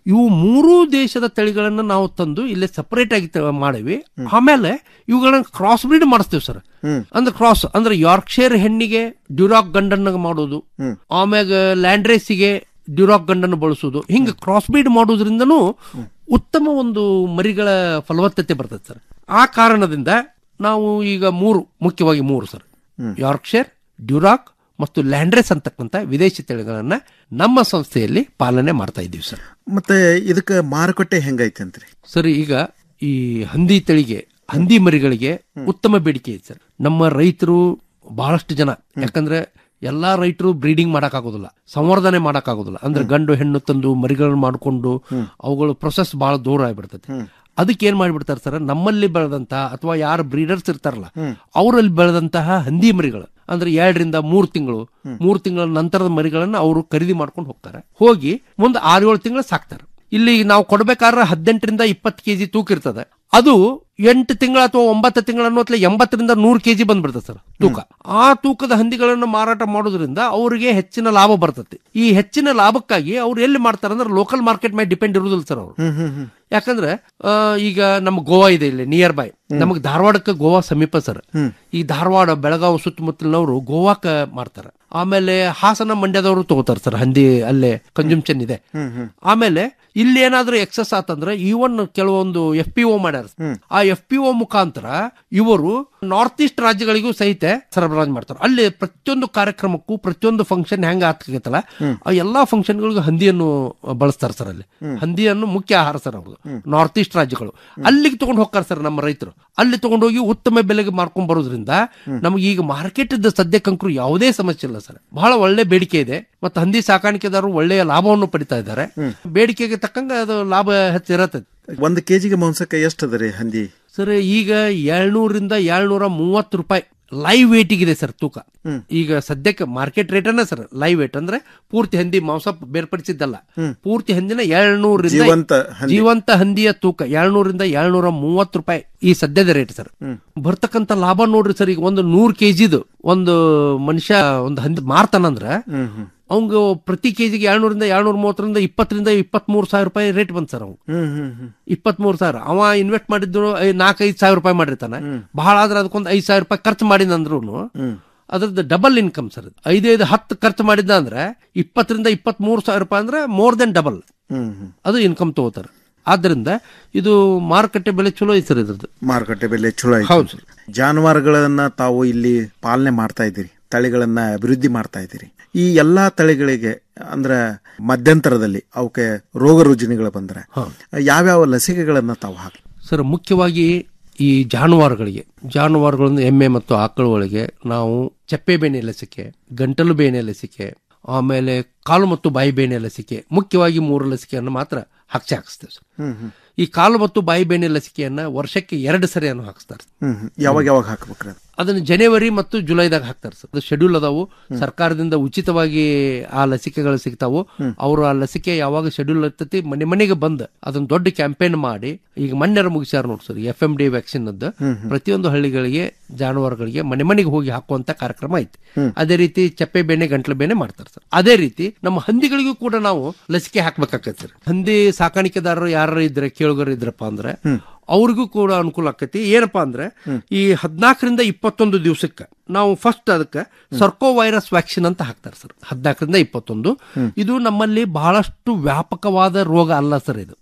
ಇವು ಮೂರೂ ದೇಶದ ತಳಿಗಳನ್ನ ನಾವು ತಂದು ಇಲ್ಲೇ ಸಪರೇಟ್ ಆಗಿ ತ- ಮಾಡಿವಿ ಆಮೇಲೆ ಇವುಗಳನ್ನ ಕ್ರಾಸ್ ಬ್ರೀಡ್ ಮಾಡಿಸ್ತೀವಿ ಸರ್ ಅಂದ್ರೆ ಕ್ರಾಸ್ ಅಂದ್ರೆ ಯಾರ್ಕ್ಷೈರ್ ಹೆಣ್ಣಿಗೆ ಡ್ಯೂರಾಕ್ ಗಂಡನ್ನ ಮಾಡೋದು ಆಮ್ಯಾಗ ಲ್ಯಾಂಡ್ರೇಸಿಗೆ ಡ್ಯೂರಾಕ್ ಗಂಡನ್ನು ಬಳಸೋದು ಹಿಂಗೆ ಕ್ರಾಸ್ ಬ್ರೀಡ್ ಮಾಡೋದ್ರಿಂದನೂ ಉತ್ತಮ ಒಂದು ಮರಿಗಳ ಫಲವತ್ತತೆ ಬರ್ತದೆ ಸರ್ ಆ ಕಾರಣದಿಂದ ನಾವು ಈಗ ಮೂರು ಮುಖ್ಯವಾಗಿ ಮೂರು ಸರ್ ಯಾರ್ಕ್ಷೈರ್ ಡ್ಯೂರಾಕ್ ಮತ್ತು ಲ್ಯಾಂಡ್ರೆಸ್ ಅಂತಕ್ಕಂಥ ವಿದೇಶಿ ತಳಿಗಳನ್ನ ನಮ್ಮ ಸಂಸ್ಥೆಯಲ್ಲಿ ಪಾಲನೆ ಮಾಡ್ತಾ ಇದ್ದೀವಿ ಸರ್ ಮತ್ತೆ ಇದಕ್ಕೆ ಮಾರುಕಟ್ಟೆ ಹೆಂಗೈತೆ ಅಂತ್ರಿ ಸರ್ ಈಗ ಈ ಹಂದಿ ತಳಿಗೆ ಹಂದಿ ಮರಿಗಳಿಗೆ ಉತ್ತಮ ಬೇಡಿಕೆ ಇದೆ ಸರ್ ನಮ್ಮ ರೈತರು ಬಹಳಷ್ಟು ಜನ ಯಾಕಂದ್ರೆ ಎಲ್ಲಾ ರೈತರು ಬ್ರೀಡಿಂಗ್ ಮಾಡಕ್ಕಾಗೋದಿಲ್ಲ ಸಂವರ್ಧನೆ ಮಾಡಕ್ಕಾಗೋದಿಲ್ಲ ಅಂದ್ರೆ ಗಂಡು ಹೆಣ್ಣು ತಂದು ಮರಿಗಳನ್ನ ಮಾಡಿಕೊಂಡು ಅವುಗಳು ಪ್ರೊಸೆಸ್ ಬಹಳ ದೂರ ಆಗ್ಬಿಡ್ತದೆ ಅದಕ್ಕೆ ಏನ್ ಮಾಡ್ಬಿಡ್ತಾರೆ ಸರ್ ನಮ್ಮಲ್ಲಿ ಬೆಳೆದಂತಹ ಅಥವಾ ಯಾರು ಬ್ರೀಡರ್ಸ್ ಇರ್ತಾರಲ್ಲ ಅವರಲ್ಲಿ ಬೆಳೆದಂತಹ ಹಂದಿ ಮರಿಗಳು ಅಂದ್ರೆ ಎರಡರಿಂದ ಮೂರು ತಿಂಗಳು ಮೂರು ತಿಂಗಳ ನಂತರದ ಮರಿಗಳನ್ನ ಅವರು ಖರೀದಿ ಮಾಡ್ಕೊಂಡು ಹೋಗ್ತಾರೆ ಹೋಗಿ ಮುಂದೆ ಆರು ಏಳು ತಿಂಗಳು ಸಾಕ್ತಾರೆ ಇಲ್ಲಿ ನಾವು ಕೊಡ್ಬೇಕಾದ್ರೆ ಹದಿನೆಂಟರಿಂದ ಇಪ್ಪತ್ತು ಕೆಜಿ ತೂಕ ಇರ್ತದೆ ಅದು ಎಂಟು ತಿಂಗಳ ಅಥವಾ ಒಂಬತ್ತು ತಿಂಗಳ ಅನ್ನೋತ್ಲೆ ಎಂಬತ್ತರಿಂದ ನೂರು ಕೆಜಿ ಬಂದ್ಬಿಡ್ತದೆ ಸರ್ ತೂಕ ಆ ತೂಕದ ಹಂದಿಗಳನ್ನು ಮಾರಾಟ ಮಾಡೋದ್ರಿಂದ ಅವರಿಗೆ ಹೆಚ್ಚಿನ ಲಾಭ ಬರ್ತದೆ ಈ ಹೆಚ್ಚಿನ ಲಾಭಕ್ಕಾಗಿ ಅವ್ರು ಎಲ್ಲಿ ಮಾಡ್ತಾರೆ ಅಂದ್ರೆ ಲೋಕಲ್ ಮಾರ್ಕೆಟ್ ಮೇಲೆ ಡಿಪೆಂಡ್ ಇರುವುದಿಲ್ಲ ಸರ್ ಅವರು ಯಾಕಂದ್ರೆ ಆ, ಈಗ ನಮ್ಮ ಗೋವಾ ಇದೆ ಇಲ್ಲಿ ನಿಯರ್ ಬೈ ನಮಗ್ ಧಾರವಾಡಕ್ಕೆ ಗೋವಾ ಸಮೀಪ ಸರ್ ಈ ಧಾರವಾಡ ಬೆಳಗಾವಿ ಸುತ್ತಮುತ್ತಲಿನವರು ಗೋವಾಕ ಮಾಡ್ತಾರೆ ಆಮೇಲೆ ಹಾಸನ ಮಂಡ್ಯದವರು ತಗೋತಾರೆ ಸರ್ ಹಂದಿ ಅಲ್ಲೇ ಕನ್ಸಂಪ್ಷನ್ ಇದೆ ಆಮೇಲೆ ಇಲ್ಲಿ ಏನಾದ್ರೂ ಎಕ್ಸಸ್ ಆತಂದ್ರೆ ಇವನ್ ಕೆಲವೊಂದು ಎಫ್ ಪಿ ಒ ಮಾಡ್ಯಾರ ಆ ಎಫ್ ಪಿ ಒ ಮುಖಾಂತರ ಇವರು ನಾರ್ತ್ ಈಸ್ಟ್ ರಾಜ್ಯಗಳಿಗೂ ಸಹಿತ ಸರಬರಾಜು ಮಾಡ್ತಾರೆ ಅಲ್ಲಿ ಪ್ರತಿಯೊಂದು ಕಾರ್ಯಕ್ರಮಕ್ಕೂ ಪ್ರತಿಯೊಂದು ಫಂಕ್ಷನ್ ಹೆಂಗ ಆಗ್ತೈತಲ್ಲ ಆ ಎಲ್ಲಾ ಫಂಕ್ಷನ್ಗಳಿಗೂ ಹಂದಿಯನ್ನು ಬಳಸ್ತಾರೆ ಸರ್ ಅಲ್ಲಿ ಹಂದಿಯನ್ನು ಮುಖ್ಯ ಆಹಾರ ಸರ್ ಅವ್ರದ್ದು ನಾರ್ತ್ ಈಸ್ಟ್ ರಾಜ್ಯಗಳು ಅಲ್ಲಿಗೆ ತಗೊಂಡು ಹೋಗ್ತಾರೆ ಸರ್ ನಮ್ಮ ರೈತರು ಅಲ್ಲಿ ತಗೊಂಡೋಗಿ ಉತ್ತಮ ಬೆಲೆಗೆ ಮಾರ್ಕೊಂಡ್ ಬರೋದ್ರಿಂದ ನಮಗೆ ಈಗ ಮಾರ್ಕೆಟ್ ಇದ್ದ ಸದ್ಯಕ್ಕಂಕರು ಯಾವುದೇ ಸಮಸ್ಯೆ ಇಲ್ಲ ಸರ್ ಬಹಳ ಒಳ್ಳೆ ಬೇಡಿಕೆ ಇದೆ ಮತ್ತು ಹಂದಿ ಸಾಕಾಣಿಕೆದಾರರು ಒಳ್ಳೆಯ ಲಾಭವನ್ನು ಪಡಿತಾ ಇದ್ದಾರೆ ಬೇಡಿಕೆಗೆ ತಕ್ಕಂಗೆ ಅದು ಲಾಭ ಹೆಚ್ಚಿರತ್ತೆ ಒಂದು ಕೆಜಿಗೆ ಮಾಂಸಕ್ಕೆ ಎಷ್ಟು ಅದ ರೀ ಹಂದಿ ಸರ್ ಈಗ ಏಳ್ನೂರಿಂದ ಏಳ್ನೂರ ಮೂವತ್ತು ರೂಪಾಯಿ ಲೈವ್ ವೇಟ್ ಇದೆ ಸರ್ ತೂಕ ಈಗ ಸದ್ಯಕ್ಕೆ ಮಾರ್ಕೆಟ್ ರೇಟ್ ಅನ್ನ ಸರ್ ಲೈವ್ ವೇಟ್ ಅಂದ್ರೆ ಪೂರ್ತಿ ಹಂದಿ ಮಾಂಸ ಬೇರ್ಪಡಿಸಿದ್ದಲ್ಲ ಪೂರ್ತಿ ಹಂದಿನ ಏಳ್ನೂರಿಂದ ಜೀವಂತ ಹಂದಿ. ಜೀವಂತ ಹಂದಿಯ ತೂಕ ಏಳ್ನೂರಿಂದ ಏಳ್ನೂರ ಮೂವತ್ತು ರೂಪಾಯಿ ಈ ಸದ್ಯದ ರೇಟ್ ಸರ್ ಬರ್ತಕ್ಕಂತ ಲಾಭ ನೋಡ್ರಿ ಸರ್ ಈಗ ಒಂದು ನೂರ್ ಕೆಜಿದು ಒಂದು ಮನುಷ್ಯ ಒಂದು ಹಂದಿ ಮಾರ್ತಾನಂದ್ರ ಅವಂಗ ಪ್ರತಿ ಕೆಜಿಗೆ ಏಳ್ನೂರಿಂದ ಏಳ್ನೂರ ಮೂವತ್ತರಿಂದ ಇಪ್ಪತ್ತರಿಂದ ಇಪ್ಪತ್ತ್ ಮೂರು ಸಾವಿರ ರೂಪಾಯಿ ರೇಟ್ ಬಂತು ಸರ್ ಅವ್ನು ಇಪ್ಪತ್ತ್ ಮೂರು ಸಾವಿರ ಅವ ಇನ್ವೆಸ್ಟ್ ಮಾಡಿದ್ದು ನಾಲ್ಕೈದು ಸಾವಿರ ರೂಪಾಯಿ ಮಾಡಿರ್ತಾನೆ ಬಹಳ ಆದ್ರೆ ಅದಕ್ಕೊಂದು ಐದು ಸಾವಿರ ರೂಪಾಯಿ ಖರ್ಚು ಮಾಡಿದಂದ್ರು ಅದ್ರದ್ದು ಡಬಲ್ ಇನ್ಕಮ್ ಸರ್ ಐದೈದು ಹತ್ತು ಖರ್ಚು ಮಾಡಿದ್ದ ಅಂದ್ರೆ ಇಪ್ಪತ್ತರಿಂದ ಇಪ್ಪತ್ತ್ ಮೂರು ಸಾವಿರ ರೂಪಾಯಿ ಅಂದ್ರೆ ಮೋರ್ ದೆನ್ ಡಬಲ್ ಅದು ಇನ್ಕಮ್ ತಗೋತಾರೆ ಆದ್ರಿಂದ ಇದು ಮಾರುಕಟ್ಟೆ ಬೆಲೆ ಚಲೋ ಐತೆ ಸರ್ ಇದ್ರದ್ದು ಮಾರುಕಟ್ಟೆ ಬೆಲೆ ಚಲೋ ಐತೆ. ಹೌದು ಸರ್. ಜಾನುವಾರುಗಳನ್ನ ತಾವು ಇಲ್ಲಿ ಪಾಲನೆ ಮಾಡ್ತಾ ಇದ್ದೀರಿ ತಳಿಗಳನ್ನ ಅಭಿವೃದ್ಧಿ ಮಾಡ್ತಾ ಇದ್ದೀರಿ ಈ ಎಲ್ಲಾ ತಳಿಗಳಿಗೆ ಅಂದ್ರೆ ಮಧ್ಯಂತರದಲ್ಲಿ ಅವಕ್ಕೆ ರೋಗ ರುಜಿನಗಳು ಬಂದ್ರೆ ಯಾವ್ಯಾವ ಲಸಿಕೆಗಳನ್ನ ತಾವು ಹಾಕಿ ಸರ್ ಮುಖ್ಯವಾಗಿ ಈ ಜಾನುವಾರುಗಳಿಗೆ ಜಾನುವಾರುಗಳನ್ನು ಎಮ್ಮೆ ಮತ್ತು ಆಕಳುಗಳಿಗೆ ನಾವು ಚಪ್ಪೆ ಬೇನೆ ಲಸಿಕೆ ಗಂಟಲು ಬೇನೆ ಲಸಿಕೆ ಆಮೇಲೆ ಕಾಲು ಮತ್ತು ಬಾಯಿ ಬೇನೆ ಲಸಿಕೆ ಮುಖ್ಯವಾಗಿ ಮೂರು ಲಸಿಕೆಯನ್ನು ಮಾತ್ರ ಹಾಕ್ಸಿ ಹಾಕಿಸ್ತೇವೆ ಸರ್ ಈ ಕಾಲು ಮತ್ತು ಬಾಯಿ ಬೇನೆ ಲಸಿಕೆಯನ್ನ ವರ್ಷಕ್ಕೆ ಎರಡು ಸರಿಯನ್ನು ಹಾಕಿಸ್ತಾರೆ ಹ್ಮ್ ಹ್ಮ್. ಯಾವಾಗ ಯಾವಾಗ ಹಾಕ್ಬೇಕ್ರಿ ಅದು? ಅದನ್ನು ಜನವರಿ ಮತ್ತು ಜುಲೈದಾಗ ಹಾಕ್ತಾರೆ ಸರ್ ಅದು ಶೆಡ್ಯೂಲ್ ಅದಾವು ಸರ್ಕಾರದಿಂದ ಉಚಿತವಾಗಿ ಆ ಲಸಿಕೆಗಳು ಸಿಗ್ತಾವು ಅವರು ಆ ಲಸಿಕೆ ಯಾವಾಗ ಶೆಡ್ಯೂಲ್ ಇರ್ತೈತಿ ಮನೆ ಮನೆಗೆ ಬಂದು ಅದನ್ನ ದೊಡ್ಡ ಕ್ಯಾಂಪೇನ್ ಮಾಡಿ ಈಗ ಮನ್ನೆರ ಮುಗಿಸ್ಯಾರ ನೋಡಿ sir F M D vaccine ಅದ್ದು ಪ್ರತಿಯೊಂದು ಹಳ್ಳಿಗಳಿಗೆ ಜಾನುವಾರುಗಳಿಗೆ ಮನೆ ಮನೆಗೆ ಹೋಗಿ ಹಾಕುವಂತ ಕಾರ್ಯಕ್ರಮ ಐತಿ ಅದೇ ರೀತಿ ಚಪ್ಪೆ ಬೇನೆ ಗಂಟ್ಲ ಬೇನೆ ಮಾಡ್ತಾರೆ ಸರ್ ಅದೇ ರೀತಿ ನಮ್ಮ ಹಂದಿಗಳಿಗೂ ಕೂಡ ನಾವು ಲಸಿಕೆ ಹಾಕ್ಬೇಕಾಗತ್ತೆ ಸರ್ ಹಂದಿ ಸಾಕಾಣಿಕೆದಾರರು ಯಾರು ಇದ್ರೆ ಕೇಳುಗರು ಇದ್ರಪ್ಪ ಅಂದ್ರೆ ಅವ್ರಿಗೂ ಕೂಡ ಅನುಕೂಲ ಆಕತಿ ಏನಪ್ಪಾ ಅಂದ್ರೆ ಈ ಹದಿನಾಲ್ಕರಿಂದ ಇಪ್ಪತ್ತೊಂದು ದಿವಸಕ್ಕೆ ನಾವು ಫಸ್ಟ್ ಅದಕ್ಕೆ ಸರ್ಕೋ ವೈರಸ್ ವ್ಯಾಕ್ಸಿನ್ ಅಂತ ಹಾಕ್ತಾರೆ ಸರ್ ಹದಿನಾಲ್ಕರಿಂದ ಇಪ್ಪತ್ತೊಂದು ಇದು ನಮ್ಮಲ್ಲಿ ಬಹಳಷ್ಟು ವ್ಯಾಪಕವಾದ ರೋಗ ಅಲ್ಲ ಸರ್ ಇದು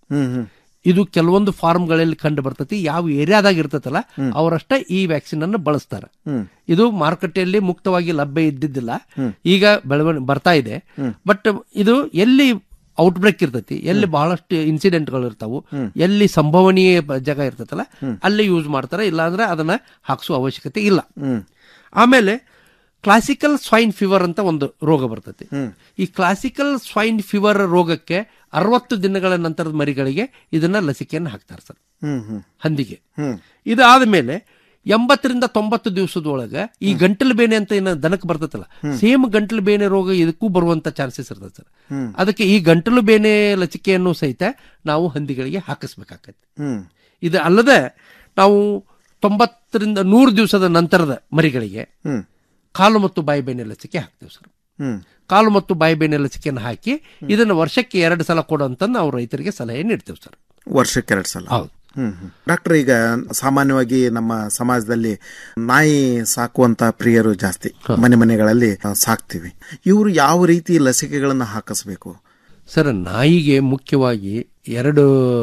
ಇದು ಕೆಲವೊಂದು ಫಾರ್ಮ್ಗಳಲ್ಲಿ ಕಂಡು ಬರ್ತೈತಿ ಯಾವ ಏರಿಯಾದಾಗ ಇರ್ತೈತಲ್ಲ ಅವರಷ್ಟೇ ಈ ವ್ಯಾಕ್ಸಿನ್ ಅನ್ನು ಬಳಸ್ತಾರೆ ಇದು ಮಾರುಕಟ್ಟೆಯಲ್ಲಿ ಮುಕ್ತವಾಗಿ ಲಭ್ಯ ಇದ್ದಿದ್ದಿಲ್ಲ ಈಗ ಬೆಳವಣಿಗೆ ಬರ್ತಾ ಇದೆ ಬಟ್ ಇದು ಎಲ್ಲಿ ಔಟ್ಬ್ರೇಕ್ ಇರ್ತೈತಿ ಎಲ್ಲಿ ಬಹಳಷ್ಟು ಇನ್ಸಿಡೆಂಟ್ಗಳು ಇರ್ತಾವು ಎಲ್ಲಿ ಸಂಭವನೀಯ ಬ- ಜಾಗ ಇರ್ತೈತಲ್ಲ ಅಲ್ಲಿ ಯೂಸ್ ಮಾಡ್ತಾರೆ ಇಲ್ಲಾಂದ್ರೆ ಅದನ್ನ ಹಾಕ್ಸೋ ಅವಶ್ಯಕತೆ ಇಲ್ಲ ಆಮೇಲೆ ಕ್ಲಾಸಿಕಲ್ ಸ್ವೈನ್ ಫೀವರ್ ಅಂತ ಒಂದು ರೋಗ ಬರ್ತೈತಿ ಈ ಕ್ಲಾಸಿಕಲ್ ಸ್ವೈನ್ ಫೀವರ್ ರೋಗಕ್ಕೆ ಅರವತ್ತು ದಿನಗಳ ನಂತರದ ಮರಿಗಳಿಗೆ ಇದನ್ನ ಲಸಿಕೆಯನ್ನು ಹಾಕ್ತಾರೆ ಸರ್ ಹ್ಮ್ ಹ್ಮ್ ಹಂದಿಗೆ ಇದಾದ ಮೇಲೆ ಎಂಬತ್ತರಿಂದ ತೊಂಬತ್ತು ದಿವಸದೊಳಗೆ ಈ ಗಂಟಲು ಬೇನೆ ಅಂತ ಏನು ದನಕ್ಕೆ ಬರ್ತೈತಲ್ಲ ಸೇಮ್ ಗಂಟಲು ಬೇನೆ ರೋಗ ಇದಕ್ಕೂ ಬರುವಂತ ಚಾನ್ಸಸ್ ಇರ್ತದೆ ಸರ್ ಹ್ಮ್. ಅದಕ್ಕೆ ಈ ಗಂಟಲು ಬೇನೆ ಲಸಿಕೆಯನ್ನು ಸಹಿತ ನಾವು ಹಂದಿಗಳಿಗೆ ಹಾಕಿಸ್ಬೇಕಾಗತ್ತೆ ಹ್ಮ್ ಇದು ಅಲ್ಲದೆ ನಾವು ತೊಂಬತ್ತರಿಂದ ನೂರು ದಿವಸದ ನಂತರದ ಮರಿಗಳಿಗೆ ಹ್ಮ್ ಕಾಲು ಮತ್ತು ಬಾಯಿ ಬೇನೆ ಲಸಿಕೆ ಹಾಕ್ತೇವೆ ಸರ್ ಹ್ಮ್ ಕಾಲು ಮತ್ತು ಬಾಯಿಬೇನೆ ಲಸಿಕೆಯನ್ನು ಹಾಕಿ ಇದನ್ನು ವರ್ಷಕ್ಕೆ ಎರಡು ಸಲ ಕೊಡುವಂತ ನಾವು ರೈತರಿಗೆ ಸಲಹೆ ನೀಡ್ತೇವೆ ಸರ್ ವರ್ಷಕ್ಕೆ ಎರಡು ಸಲ ಹೌದು ಹ್ಮ್ ಹ್ಮ್. ಡಾಕ್ಟರ್ ಈಗ ಸಾಮಾನ್ಯವಾಗಿ ನಮ್ಮ ಸಮಾಜದಲ್ಲಿ ನಾಯಿ ಸಾಕುವಂತ ಪ್ರಿಯರು ಜಾಸ್ತಿ ಮನೆ ಮನೆಗಳಲ್ಲಿ ಆ, ಸಾಕ್ತಿವಿ ಇವರು ಯಾವ ರೀತಿ ಲಸಿಕೆಗಳನ್ನ ಹಾಕಿಸ್ಬೇಕು ಸರ್ ನಾಯಿಗೆ ಮುಖ್ಯವಾಗಿ ಎರಡು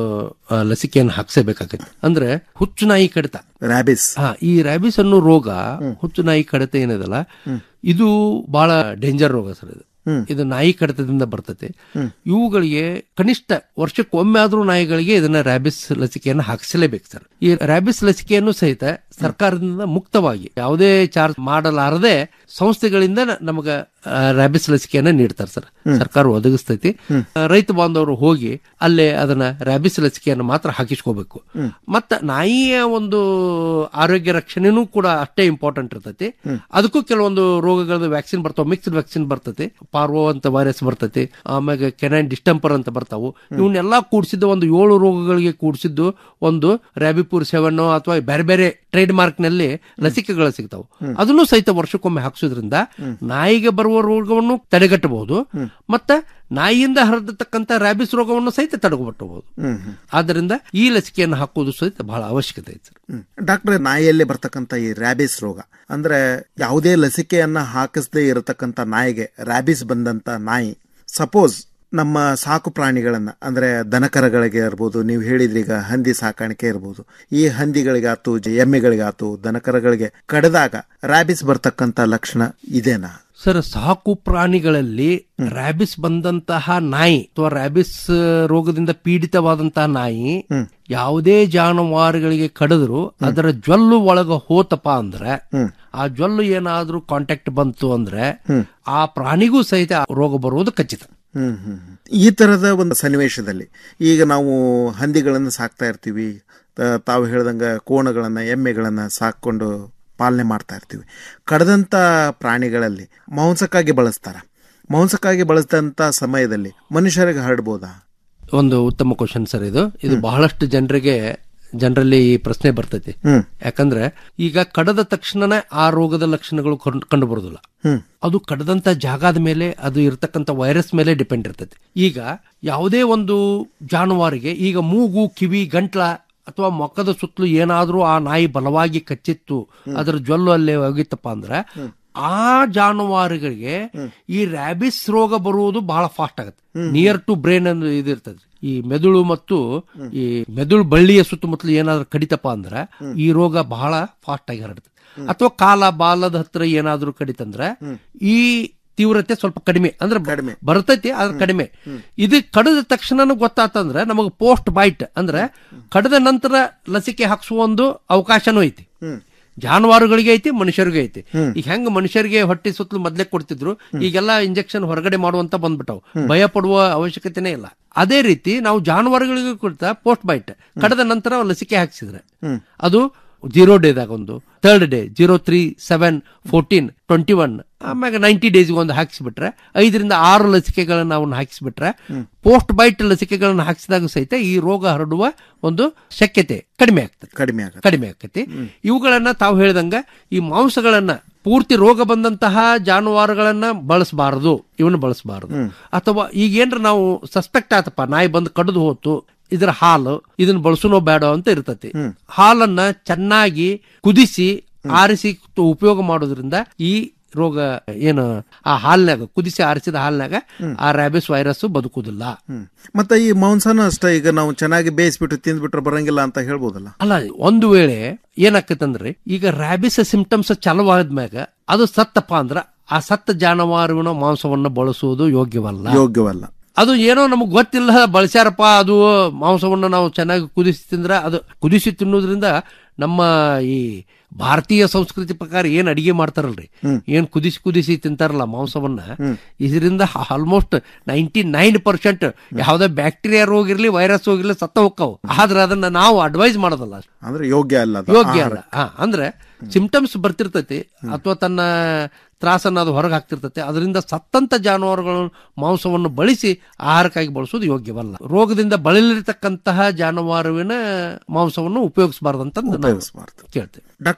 ಆ, ಲಸಿಕೆಯನ್ನು ಹಾಕ್ಸಬೇಕಾಗತ್ತೆ ಅಂದ್ರೆ ಹುಚ್ಚು ನಾಯಿ ಕಡಿತ ರ್ಯಾಬಿಸ್ ಹಾ ಈ ರ್ಯಾಬಿಸ್ ಅನ್ನೋ ರೋಗ ಹುಚ್ಚು ನಾಯಿ ಕಡಿತ ಏನಿದಲ್ಲ ಇದು ಬಹಳ ಡೇಂಜರ್ ರೋಗ ಸರ್ ಇದು ಇದು ನಾಯಿ ಕಡಿತದಿಂದ ಬರ್ತದೆ ಇವುಗಳಿಗೆ ಕನಿಷ್ಠ ವರ್ಷಕ್ಕೊಮ್ಮೆ ಆದ್ರೂ ನಾಯಿಗಳಿಗೆ ಇದನ್ನ ರ್ಯಾಬಿಸ್ ಲಸಿಕೆಯನ್ನು ಹಾಕಿಸಲೇಬೇಕು ಸರ್ ಈ ರ್ಯಾಬಿಸ್ ಲಸಿಕೆಯನ್ನು ಸಹಿತ ಸರ್ಕಾರದಿಂದ ಮುಕ್ತವಾಗಿ ಯಾವುದೇ ಚಾರ್ಜ್ ಮಾಡಲಾರದೆ ಸಂಸ್ಥೆಗಳಿಂದ ನ- ನಮಗ ಆ, ರ್ಯಾಬಿಸ್ ಲಸಿಕೆಯನ್ನ ನೀಡ್ತಾರೆ ಸರ್ ಸರ್ಕಾರ ಒದಗಿಸ್ತೈತಿ ಆ, ರೈತ ಬಾಂಧವರು ಹೋಗಿ ಅಲ್ಲೇ ಅದನ್ನ ರ್ಯಾಬಿಸ್ ಲಸಿಕೆಯನ್ನು ಮಾತ್ರ ಹಾಕಿಸ್ಕೋಬೇಕು ಮತ್ತ ನಾಯಿಯ ಒಂದು ಆರೋಗ್ಯ ರಕ್ಷಣೆನೂ ಕೂಡ ಅಷ್ಟೇ ಇಂಪಾರ್ಟೆಂಟ್ ಇರ್ತೈತಿ ಅದಕ್ಕೂ ಕೆಲವೊಂದು ರೋಗಗಳದ ವ್ಯಾಕ್ಸಿನ್ ಬರ್ತಾವ ಮಿಕ್ಸ್ಡ್ ವ್ಯಾಕ್ಸಿನ್ ಬರ್ತೈತಿ ಪಾರ್ವೋ ಅಂತ ವೈರಸ್ ಬರ್ತೈತಿ ಆಮ್ಯಾಗ ಕೆನೈನ್ ಡಿಸ್ಟೆಂಪರ್ ಅಂತ ಬರ್ತಾವು ಇವನ್ನೆಲ್ಲಾ ಕೂಡಿಸಿದ್ದು ಒಂದು ಏಳು ರೋಗಗಳಿಗೆ ಕೂಡಿಸಿದ್ದು ಒಂದು ರ್ಯಾಬಿಪುರ್ ಸೆವೆನ್ ಅಥವಾ ಬೇರೆ ಬೇರೆ ಟ್ರೇಡ್ ಮಾರ್ಕ್ ನಲ್ಲಿ ಲಸಿಕೆಗಳು ಸಿಗ್ತಾವು ಅದನ್ನು ಸಹಿತ ವರ್ಷಕ್ಕೊಮ್ಮೆ ಹಾಕ್ಸೋದ್ರಿಂದ ನಾಯಿಗೆ ಬರುವ ರೋಗವನ್ನು ತಡೆಗಟ್ಟಬಹುದು ಮತ್ತ ನಾಯಿಯಿಂದ ಹರಡತಕ್ಕಂತ ರ್ಯಾಬಿಸ್ ರೋಗವನ್ನು ಸಹಿತ ತಡೆಗಟ್ಟಬಹುದು ಹ್ಮ್ ಹ್ಮ್. ಆದ್ದರಿಂದ ಈ ಲಸಿಕೆಯನ್ನು ಹಾಕುವುದು ಸಹಿತ ಬಹಳ ಅವಶ್ಯಕತೆ ಐತೆ ಸರ್ ಹ್ಮ್. ಡಾಕ್ಟ್ರೆ ನಾಯಿಯಲ್ಲಿ ಬರ್ತಕ್ಕಂಥ ಈ ರ್ಯಾಬಿಸ್ ರೋಗ ಅಂದ್ರೆ ಯಾವುದೇ ಲಸಿಕೆಯನ್ನ ಹಾಕಿಸದೇ ಇರತಕ್ಕಂಥ ನಾಯಿಗೆ ರ್ಯಾಬಿಸ್ ಬಂದಂತ ನಾಯಿ ಸಪೋಸ್ ನಮ್ಮ ಸಾಕು ಪ್ರಾಣಿಗಳನ್ನ ಅಂದ್ರೆ ದನಕರಗಳಿಗೆ ಇರ್ಬೋದು ನೀವು ಹೇಳಿದ್ರಿ ಈಗ ಹಂದಿ ಸಾಕಾಣಿಕೆ ಇರ್ಬೋದು ಈ ಹಂದಿಗಳಿಗಾತು ಎಮ್ಮೆಗಳಿಗಾತು ದನಕರಗಳಿಗೆ ಕಡಿದಾಗ ರ್ಯಾಬಿಸ್ ಬರ್ತಕ್ಕಂಥ ಲಕ್ಷಣ ಇದೇನಾ ಸರ್ ಸಾಕು ಪ್ರಾಣಿಗಳಲ್ಲಿ ರ್ಯಾಬಿಸ್ ಬಂದಂತಹ ನಾಯಿ ಅಥವಾ ರ್ಯಾಬಿಸ್ ರೋಗದಿಂದ ಪೀಡಿತವಾದಂತಹ ನಾಯಿ ಯಾವುದೇ ಜಾನುವಾರುಗಳಿಗೆ ಕಡಿದ್ರು ಅದರ ಜ್ವಲ್ಲು ಒಳಗ ಹೋತಪ್ಪ ಅಂದ್ರೆ ಆ ಜ್ವಲ್ಲು ಏನಾದ್ರೂ ಕಾಂಟ್ಯಾಕ್ಟ್ ಬಂತು ಅಂದ್ರೆ ಆ ಪ್ರಾಣಿಗೂ ಸಹಿತ ಆ ರೋಗ ಬರುವುದು ಖಚಿತ ಹ್ಮ್ ಹ್ಮ್ ಹ್ಮ್. ಈ ತರದ ಒಂದು ಸನ್ನಿವೇಶದಲ್ಲಿ ಈಗ ನಾವು ಹಂದಿಗಳನ್ನು ಸಾಕ್ತಾ ಇರ್ತೀವಿ ತ- ತಾವು ಹೇಳ್ದಂಗ ಕೋಣಗಳನ್ನ ಎಮ್ಮೆಗಳನ್ನ ಸಾಕೊಂಡು ಪಾಲನೆ ಮಾಡ್ತಾ ಇರ್ತೀವಿ ಕಡದಂತ ಪ್ರಾಣಿಗಳಲ್ಲಿ ಮಾಂಸಕ್ಕಾಗಿ ಬಳಸ್ತಾರ ಮಾಂಸಕ್ಕಾಗಿ ಬಳಸಿದಂತ ಸಮಯದಲ್ಲಿ ಮನುಷ್ಯರಿಗೆ ಹರಡ್ಬೋದಾ ಒಂದು ಉತ್ತಮ ಕ್ವಶನ್ ಸರ್ ಇದು ಇದು ಬಹಳಷ್ಟು ಜನರಿಗೆ ಜನರಲ್ಲಿ ಈ ಪ್ರಶ್ನೆ ಬರ್ತೈತಿ ಹ್ಮ್. ಯಾಕಂದ್ರೆ ಈಗ ಕಡದ ತಕ್ಷಣನೇ ಆ ರೋಗದ ಲಕ್ಷಣಗಳು ಕಂಡು- ಕಂಡು ಬರೋದಿಲ್ಲ ಹ್ಮ್. ಅದು ಕಡದಂತ ಜಾಗದ ಮೇಲೆ ಅದು ಇರತಕ್ಕಂತ ವೈರಸ್ ಮೇಲೆ ಡಿಪೆಂಡ್ ಇರ್ತೈತಿ ಈಗ ಯಾವುದೇ ಒಂದು ಜಾನುವಾರಿಗೆ ಈಗ ಮೂಗು ಕಿವಿ ಗಂಟ್ಲ ಅಥವಾ ಮೊಕ್ಕದ ಸುತ್ತಲೂ ಏನಾದ್ರೂ ಆ ನಾಯಿ ಬಲವಾಗಿ ಕಚ್ಚಿತ್ತು ಅದರ ಜ್ವಲ್ಲು ಅಲ್ಲೇ ಹೋಗಿತ್ತಪ್ಪ ಅಂದ್ರೆ ಆ ಜಾನುವಾರುಗಳಿಗೆ ಈ ರ್ಯಾಬಿಸ್ ರೋಗ ಬರುವುದು ಬಹಳ ಫಾಸ್ಟ್ ಆಗುತ್ತೆ ನಿಯರ್ ಟು ಬ್ರೈನ್ ಅನ್ನೋ ಇದು ಇರ್ತದೆ ಈ ಮೆದುಳು ಮತ್ತು ಈ ಮೆದುಳು ಬಳ್ಳಿಯ ಸುತ್ತಮುತ್ತಲು ಏನಾದ್ರೂ ಕಡಿತಪ್ಪ ಅಂದ್ರೆ ಈ ರೋಗ ಬಹಳ ಫಾಸ್ಟ್ ಆಗಿ ಹರಡುತ್ತೆ ಅಥವಾ ಕಾಲ ಬಾಲದ ಹತ್ರ ಏನಾದ್ರೂ ಕಡಿತಂದ್ರೆ ಈ ತೀವ್ರತೆ ಸ್ವಲ್ಪ ಕಡಿಮೆ ಅಂದ್ರೆ ಬರ್ತೈತಿ ಆದ್ರೆ ಕಡಿಮೆ ಇದು ಕಡಿದ ತಕ್ಷಣ ಗೊತ್ತಾತಂದ್ರೆ ನಮಗೆ ಪೋಸ್ಟ್ ಬೈಟ್ ಅಂದ್ರೆ ಕಡಿದ ನಂತರ ಲಸಿಕೆ ಹಾಕ್ಸುವ ಒಂದು ಅವಕಾಶನೂ ಐತಿ ಜಾನುವಾರುಗಳಿಗೆ ಐತಿ ಮನುಷ್ಯರಿಗೆ ಐತಿ ಈಗ ಹೆಂಗ್ ಮನುಷ್ಯರಿಗೆ ಹೊಟ್ಟೆ ಸುತ್ತಲೂ ಮೊದ್ಲೇ ಕೊಡ್ತಿದ್ರು ಈಗೆಲ್ಲ ಇಂಜೆಕ್ಷನ್ ಹೊರಗಡೆ ಮಾಡುವಂತ ಬಂದ್ಬಿಟ್ಟವು ಭಯ ಪಡುವ ಅವಶ್ಯಕತೆನೇ ಇಲ್ಲ ಅದೇ ರೀತಿ ನಾವು ಜಾನುವಾರುಗಳಿಗೂ ಕೊಡ್ತಾ ಪೋಸ್ಟ್ ಬೈಟ್ ಕಡದ ನಂತರ ಲಸಿಕೆ ಹಾಕ್ಸಿದ್ರೆ ಅದು ಜೀರೋ ಡೇದಾಗ ಒಂದು third day zero three seven fourteen twenty one ಆಮ್ಯಾಗ ನೈಂಟಿ ಡೇಸ್ಗೆ ಒಂದು ಹಾಕಿಸ್ಬಿಟ್ರೆ ಐದರಿಂದ ಆರು ಲಸಿಕೆಗಳನ್ನ ಅವನ್ನ ಹಾಕಿಸ್ಬಿಟ್ರೆ ಪೋಸ್ಟ್ ಬೈಟ್ ಲಸಿಕೆಗಳನ್ನ ಹಾಕಿಸಿದಾಗ ಸಹಿತ ಈ ರೋಗ ಹರಡುವ ಒಂದು ಶಕ್ಯತೆ ಕಡಿಮೆ ಆಗ್ತದೆ ಕಡಿಮೆ ಆಗುತ್ತೆ ಕಡಿಮೆ ಆಕತಿ ಇವುಗಳನ್ನ ತಾವು ಹೇಳ್ದಂಗ ಈ ಮಾಂಸಗಳನ್ನ ಪೂರ್ತಿ ರೋಗ ಬಂದಂತಹ ಜಾನುವಾರುಗಳನ್ನ ಬಳಸಬಾರದು ಇವನ್ನ ಬಳಸಬಾರದು ಅಥವಾ ಈಗ ಏನ್ರ ನಾವು ಸಸ್ಪೆಕ್ಟ್ ಆತಪ್ಪ ನಾಯಿ ಬಂದು ಕಡಿದು ಹೋತು ಇದರ ಹಾಲು ಇದನ್ನ ಬಳಸುನೋ ಬೇಡ ಅಂತ ಇರ್ತತಿ ಹಾಲನ್ನ ಚೆನ್ನಾಗಿ ಕುದಿಸಿ ಆರಿಸಿ ತು- ಉಪಯೋಗ ಮಾಡೋದ್ರಿಂದ ಈ ರೋಗ ಏನು ಆ ಹಾಲ್ನಾಗ ಕುದಿಸಿ ಆರಿಸಿದ ಹಾಲ್ನಾಗ ಆ ರ್ಯಾಬಿಸ್ ವೈರಸ್ ಬದುಕುದಿಲ್ಲ ಮತ್ತೆ ಈ ಮಾಂಸನೂ ಅಷ್ಟೇ ಈಗ ನಾವು ಚೆನ್ನಾಗಿ ಬೇಯಿಸ್ಬಿಟ್ಟು ತಿಂದ್ಬಿಟ್ರೆ ಬರಂಗಿಲ್ಲ ಅಂತ ಹೇಳ್ಬೋದಲ್ಲ ಅಲ್ಲ ಒಂದು ವೇಳೆ ಏನಾಕತ್ತಂದ್ರೆ ಈಗ ರ್ಯಾಬಿಸ್ ಸಿಂಪ್ಟಮ್ಸ್ ಚಾಲುವಾದ್ಮ್ಯಾಗ ಅದು ಸತ್ತಪ್ಪ ಅಂದ್ರ ಆ ಸತ್ತ ಜಾನುವಾರುವಿನ ಮಾಂಸವನ್ನು ಬಳಸುವುದು ಯೋಗ್ಯವಲ್ಲ ಯೋಗ್ಯವಲ್ಲ ಅದು ಏನೋ ನಮಗ್ ಗೊತ್ತಿಲ್ಲ ಬಳಸ್ಯಾರಪ್ಪ ಅದು ಮಾಂಸವನ್ನು ನಾವು ಚೆನ್ನಾಗಿ ಕುದಿಸಿ ತಿಂದ್ರ ಅದು ಕುದಿಸಿ ತಿನ್ನೋದ್ರಿಂದ ನಮ್ಮ ಈ ಭಾರತೀಯ ಸಂಸ್ಕೃತಿ ಪ್ರಕಾರ ಏನ್ ಅಡಿಗೆ ಮಾಡ್ತಾರಲ್ರಿ ಏನ್ ಕುದಿಸಿ ಕುದಿಸಿ ತಿಂತಾರಲ್ಲ ಮಾಂಸವನ್ನ ಇದರಿಂದ ಆಲ್ಮೋಸ್ಟ್ ನೈಂಟಿ ನೈನ್ ಪರ್ಸೆಂಟ್ ಯಾವ್ದೇ ಬ್ಯಾಕ್ಟೀರಿಯಾ ರೋಗ ಇರ್ಲಿ ವೈರಸ್ ಹೋಗಿರ್ಲಿ ಸತ್ತ ಹೋಗ್ತಾವ ಆದ್ರೆ ಅದನ್ನ ನಾವು ಅಡ್ವೈಸ್ ಮಾಡೋದಲ್ಲ ಅಂದ್ರೆ ಯೋಗ್ಯ ಅಲ್ಲ ಅದು. ಯೋಗ್ಯ ಆಹಾರ. ಅಲ್ಲ ಹಾ, ಅಂದ್ರೆ ಸಿಂಪ್ಟಮ್ಸ್ ಬರ್ತಿರ್ತೈತಿ ಅಥವಾ ತನ್ನ ತ್ರಾಸನ್ನ ಅದು ಹೊರಗೆ ಹಾಕ್ತಿರ್ತೈತಿ ಅದರಿಂದ ಸತ್ತಂತ ಜಾನುವಾರುಗಳ ಮಾಂಸವನ್ನು ಬಳಸಿ ಆಹಾರಕ್ಕಾಗಿ ಬಳಸೋದು ಯೋಗ್ಯವಲ್ಲ ರೋಗದಿಂದ ಬಳಲಿರ್ತಕ್ಕಂತಹ ಜಾನುವಾರುವಿನ ಮಾಂಸವನ್ನು ಉಪಯೋಗಿಸಬಾರ್ದಂತ ಉಪಯೋಗಿಸ್ಬಾರ್ದು. ಕೇಳ್ತೇವೆ ಡಾಕ್ಟರ್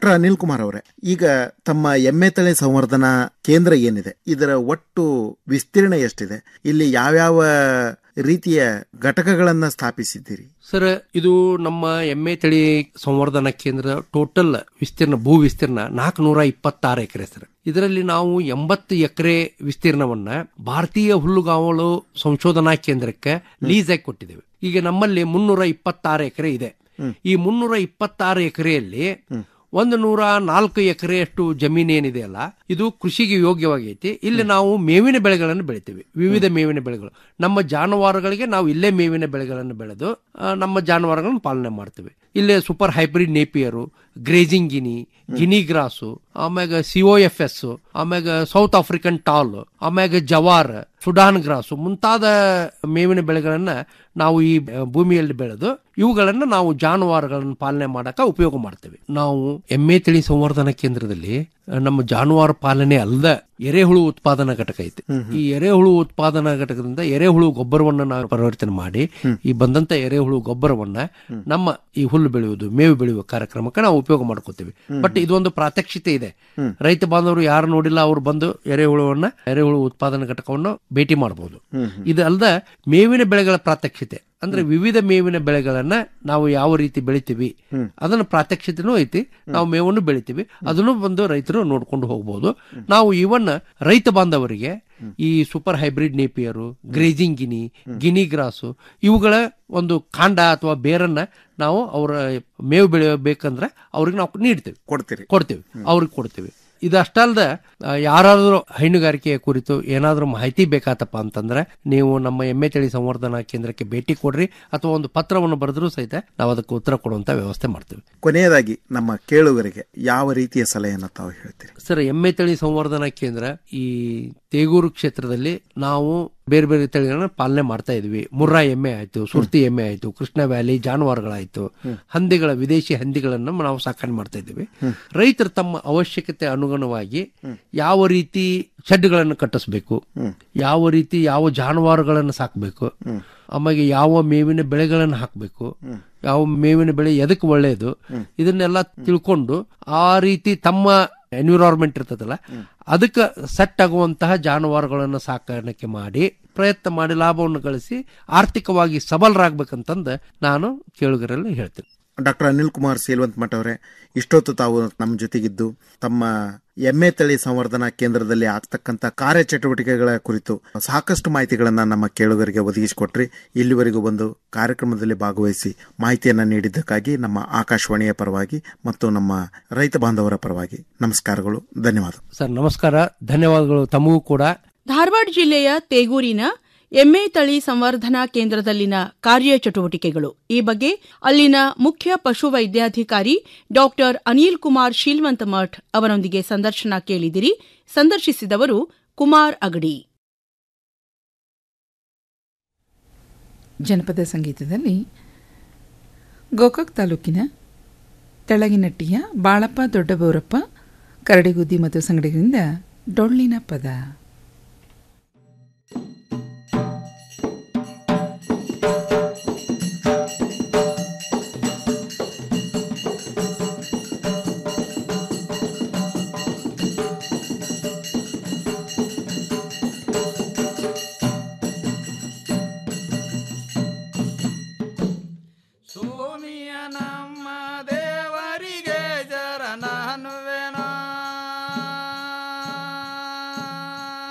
ಡಾಕ್ಟರ್ ಅನಿಲ್ ಕುಮಾರ್ ಅವರೇ ಈಗ ತಮ್ಮ ಎಮ್ಮೆ ತಳಿ ಸಂವರ್ಧನಾ ಕೇಂದ್ರ ಏನಿದೆ ಇದರ ಒಟ್ಟು ವಿಸ್ತೀರ್ಣ ಎಷ್ಟಿದೆ ಇಲ್ಲಿ ಯಾವ್ಯಾವ ರೀತಿಯ ಘಟಕಗಳನ್ನ ಸ್ಥಾಪಿಸಿದ್ದೀರಿ ಸರ್ ಇದು ನಮ್ಮ ಎಮ್ಮೆ ತಳಿ ಸಂವರ್ಧನಾ ಕೇಂದ್ರ ಟೋಟಲ್ ವಿಸ್ತೀರ್ಣ ಭೂ ವಿಸ್ತೀರ್ಣ ನಾಲ್ಕುನೂರ ಇಪ್ಪತ್ತಾರು ಎಕರೆ ಸರ್ ಇದರಲ್ಲಿ ನಾವು ಎಂಬತ್ತು ಎಕರೆ ವಿಸ್ತೀರ್ಣವನ್ನ ಭಾರತೀಯ ಹುಲ್ಲುಗಾವಲು ಸಂಶೋಧನಾ ಕೇಂದ್ರಕ್ಕೆ ಲೀಸ್ ಆಗಿ ಕೊಟ್ಟಿದ್ದೇವೆ ಈಗ ನಮ್ಮಲ್ಲಿ ಮುನ್ನೂರ ಇಪ್ಪತ್ತಾರು ಎಕರೆ ಇದೆ ಈ ಮುನ್ನೂರ ಇಪ್ಪತ್ತಾರು ಎಕರೆಯಲ್ಲಿ ಒಂದು ನೂರ ನಾಲ್ಕು ಎಕರೆಯಷ್ಟು ಜಮೀನು ಏನಿದೆಯಲ್ಲ ಇದು ಕೃಷಿಗೆ ಯೋಗ್ಯವಾಗೈತಿ ಇಲ್ಲಿ ನಾವು ಮೇವಿನ ಬೆಳೆಗಳನ್ನು ಬೆಳಿತೀವಿ ವಿವಿಧ ಮೇವಿನ ಬೆಳೆಗಳು ನಮ್ಮ ಜಾನುವಾರುಗಳಿಗೆ ನಾವು ಇಲ್ಲೇ ಮೇವಿನ ಬೆಳೆಗಳನ್ನು ಬೆಳೆದು ಆ, ನಮ್ಮ ಜಾನುವಾರುಗಳನ್ನು ಪಾಲನೆ ಮಾಡ್ತೀವಿ ಇಲ್ಲೇ super hybrid napier grazing guinea guinea grass ಆಮ್ಯಾಗ ಸಿಒ ಎಫ್ ಎಸ್ ಆಮ್ಯಾಗ ಸೌತ್ ಆಫ್ರಿಕನ್ ಟಾಲ್ ಆಮ್ಯಾಗ ಜವಾರ್ ಸುಡಾನ್ ಗ್ರಾಸು ಮುಂತಾದ ಮೇವಿನ ಬೆಳೆಗಳನ್ನ ನಾವು ಈ ಆ, ಭೂಮಿಯಲ್ಲಿ ಬೆಳೆದು ಇವುಗಳನ್ನ ನಾವು ಜಾನುವಾರುಗಳನ್ನು ಪಾಲನೆ ಮಾಡಕ ಉಪಯೋಗ ಮಾಡ್ತೇವೆ ನಾವು ಎಮ್ಮೆ ತಳಿ ಸಂವರ್ಧನಾ ಕೇಂದ್ರದಲ್ಲಿ ಆ, ನಮ್ಮ ಜಾನುವಾರು ಪಾಲನೆ ಅಲ್ಲದ ಎರೆಹುಳು ಉತ್ಪಾದನಾ ಘಟಕ ಐತಿ ಈ ಎರೆಹುಳು ಉತ್ಪಾದನಾ ಘಟಕದಿಂದ ಎರೆಹುಳು ಗೊಬ್ಬರವನ್ನ ನಾವು ಪರಿವರ್ತನೆ ಮಾಡಿ ಈ ಬಂದಂತ ಎರೆಹುಳು ಗೊಬ್ಬರವನ್ನ ನಮ್ಮ ಈ ಹುಲ್ಲು ಬೆಳೆಯುವುದು ಮೇವು ಬೆಳೆಯುವ ಕಾರ್ಯಕ್ರಮಕ್ಕೆ ನಾವು ಉಪಯೋಗ ಮಾಡ್ಕೋತೀವಿ ಬಟ್ ಇದೊಂದು ಪ್ರಾತ್ಯಕ್ಷಿತೆ ಇದೆ ರೈತ ಬಾಂಧವರು ಯಾರು ನೋಡಿಲ್ಲ ಅವ್ರು ಬಂದು ಎರೆಹುಳುವನ್ನ ಎರೆಹುಳು ಉತ್ಪಾದನಾ ಘಟಕವನ್ನು ಭೇಟಿ ಮಾಡಬಹುದು ಇದು ಅಲ್ದ ಮೇವಿನ ಬೆಳೆಗಳ ಪ್ರಾತ್ಯಕ್ಷಿತೆ ಅಂದ್ರೆ ವಿವಿಧ ಮೇವಿನ ಬೆಳೆಗಳನ್ನ ನಾವು ಯಾವ ರೀತಿ ಬೆಳಿತೀವಿ ಅದನ್ನ ಪ್ರಾತ್ಯಕ್ಷಿತೆನೂ ಐತಿ ನಾವು ಮೇವನ್ನು ಬೆಳಿತೀವಿ ಅದನ್ನು ಬಂದು ರೈತರು ನೋಡ್ಕೊಂಡು ಹೋಗ್ಬೋದು ನಾವು ಇವನ್ನ ರೈತ ಬಾಂಧವರಿಗೆ ಈ super hybrid napier grazing guinea guinea grass ಇವುಗಳ ಒಂದು ಕಾಂಡ ಅಥವಾ ಬೇರನ್ನ ನಾವು ಅವರ ಮೇವು ಬೆಳೆಯಬೇಕಂದ್ರೆ ಅವ್ರಿಗೆ ನಾವು ನೀಡ್ತೇವೆ ಕೊಡ್ತೀರಿ ಕೊಡ್ತೇವೆ ಅವ್ರಿಗೆ ಕೊಡ್ತೇವೆ ಇದಷ್ಟಲ್ದ ಆ, ಯಾರಾದ್ರೂ ಹೈನುಗಾರಿಕೆಯ ಕುರಿತು ಏನಾದ್ರೂ ಮಾಹಿತಿ ಬೇಕಾತಪ್ಪ ಅಂತಂದ್ರೆ ನೀವು ನಮ್ಮ ಎಮ್ಮೆ ತಳಿ ಸಂವರ್ಧನಾ ಕೇಂದ್ರಕ್ಕೆ ಭೇಟಿ ಕೊಡ್ರಿ ಅಥವಾ ಒಂದು ಪತ್ರವನ್ನು ಬರೆದ್ರೂ ಸಹಿತ ನಾವು ಅದಕ್ಕೆ ಉತ್ತರ ಕೊಡುವಂತ ವ್ಯವಸ್ಥೆ ಮಾಡ್ತೇವೆ ಕೊನೆಯದಾಗಿ ನಮ್ಮ ಕೇಳುಗರಿಗೆ ಯಾವ ರೀತಿಯ ಸಲಹೆಯನ್ನು ತಾವು ಹೇಳ್ತೀರಿ ಸರ್ ಎಮ್ಮೆ ತಳಿ ಸಂವರ್ಧನಾ ಕೇಂದ್ರ ಈ ತೇಗೂರು ಕ್ಷೇತ್ರದಲ್ಲಿ ನಾವು ಬೇರೆ ಬೇರೆ ತಳಿಗಳನ್ನ ಪಾಲನೆ ಮಾಡ್ತಾ ಇದ್ವಿ ಮುರ್ರಾ ಎಮ್ಮೆ ಆಯ್ತು ಸುರ್ತಿ ಎಮ್ಮೆ ಆಯ್ತು ಕೃಷ್ಣ ವ್ಯಾಲಿ ಜಾನುವಾರುಗಳಾಯ್ತು ಹಂದಿಗಳ ವಿದೇಶಿ ಹಂದಿಗಳನ್ನ ನಾವು ಸಾಕಣೆ ಮಾಡ್ತಾ ಇದ್ದೀವಿ ರೈತರು ತಮ್ಮ ಅವಶ್ಯಕತೆ ಅನುಗುಣವಾಗಿ ಯಾವ ರೀತಿ ಶೆಡ್ಗಳನ್ನು ಕಟ್ಟಿಸ್ಬೇಕು ಯಾವ ರೀತಿ ಯಾವ ಜಾನುವಾರುಗಳನ್ನು ಸಾಕಬೇಕು ಆಮೇಲೆ ಯಾವ ಮೇವಿನ ಬೆಳೆಗಳನ್ನು ಹಾಕಬೇಕು ಯಾವ ಮೇವಿನ ಬೆಳೆ ಎದಕ್ಕೆ ಒಳ್ಳೆಯದು ಇದನ್ನೆಲ್ಲ ತಿಳ್ಕೊಂಡು ಆ ರೀತಿ ತಮ್ಮ ಎನ್ವಿರಾನ್ಮೆಂಟ್ ಇರ್ತದಲ್ಲ ಅದಕ್ಕೆ ಸೆಟ್ ಆಗುವಂತಹ ಜಾನುವಾರುಗಳನ್ನು ಸಾಕಾಣಿಕೆ ಮಾಡಿ ಪ್ರಯತ್ನ ಮಾಡಿ ಲಾಭವನ್ನು ಗಳಿಸಿ ಆರ್ಥಿಕವಾಗಿ ಸಬಲರಾಗಬೇಕಂತಂದು ನಾನು ಕೇಳುಗರಲ್ಲಿ ಹೇಳ್ತೀನಿ ಡಾಕ್ಟರ್ ಅನಿಲ್ ಕುಮಾರ್ ಸೇಲ್ವಂತ್ ಮಠ ಅವರೇ ಇಷ್ಟೊತ್ತು ತಾವು ನಮ್ಮ ಜೊತೆಗಿದ್ದು ತಮ್ಮ ಎಮ್ಮೆ ತಳಿ ಸಂವರ್ಧನಾ ಕೇಂದ್ರದಲ್ಲಿ ಆಗ್ತಕ್ಕಂಥ ಕಾರ್ಯಚಟುವಟಿಕೆಗಳ ಕುರಿತು ಸಾಕಷ್ಟು ಮಾಹಿತಿಗಳನ್ನ ನಮ್ಮ ಕೇಳುಗರಿಗೆ ಒದಗಿಸಿಕೊಟ್ರಿ ಇಲ್ಲಿವರೆಗೂ ಬಂದು ಕಾರ್ಯಕ್ರಮದಲ್ಲಿ ಭಾಗವಹಿಸಿ ಮಾಹಿತಿಯನ್ನ ನೀಡಿದ್ದಕ್ಕಾಗಿ ನಮ್ಮ ಆಕಾಶವಾಣಿಯ ಪರವಾಗಿ ಮತ್ತು ನಮ್ಮ ರೈತ ಬಾಂಧವರ ಪರವಾಗಿ ನಮಸ್ಕಾರಗಳು ಧನ್ಯವಾದ ಸರ್ ನಮಸ್ಕಾರ ಧನ್ಯವಾದಗಳು ತಮಗೂ ಕೂಡ ಧಾರವಾಡ ಜಿಲ್ಲೆಯ ತೇಗೂರಿನ ಎಮ್ಮೆ ತಳಿ ಸಂವರ್ಧನಾ ಕೇಂದ್ರದಲ್ಲಿನ ಕಾರ್ಯಚಟುವಟಿಕೆಗಳು ಈ ಬಗ್ಗೆ ಅಲ್ಲಿನ ಮುಖ್ಯ ಪಶು ವೈದ್ಯಾಧಿಕಾರಿ ಡಾಕ್ಟರ್ ಅನಿಲ್ ಕುಮಾರ್ ಶೀಲ್ವಂತ ಮಠ್ ಅವರೊಂದಿಗೆ ಸಂದರ್ಶನ ಕೇಳಿದಿರಿ ಸಂದರ್ಶಿಸಿದವರು ಕುಮಾರ್ ಅಗಡಿ ಜನಪದ ಸಂಗೀತದಲ್ಲಿ ಗೋಕಾಕ್ ತಾಲೂಕಿನ ತೆಳಗಿನಟ್ಟಿಯ ಬಾಳಪ್ಪ ದೊಡ್ಡಬೋರಪ್ಪ ಕರಡಿಗುದ್ದಿ ಮತ್ತು ಸಂಗಡಿಗರಿಂದ ಡೊಳ್ಳಿನ ಪದ ಸೋಮಿಯ ನಮ್ಮ ದೇವರಿಗೆ ಜರ ನಾನುವೆನ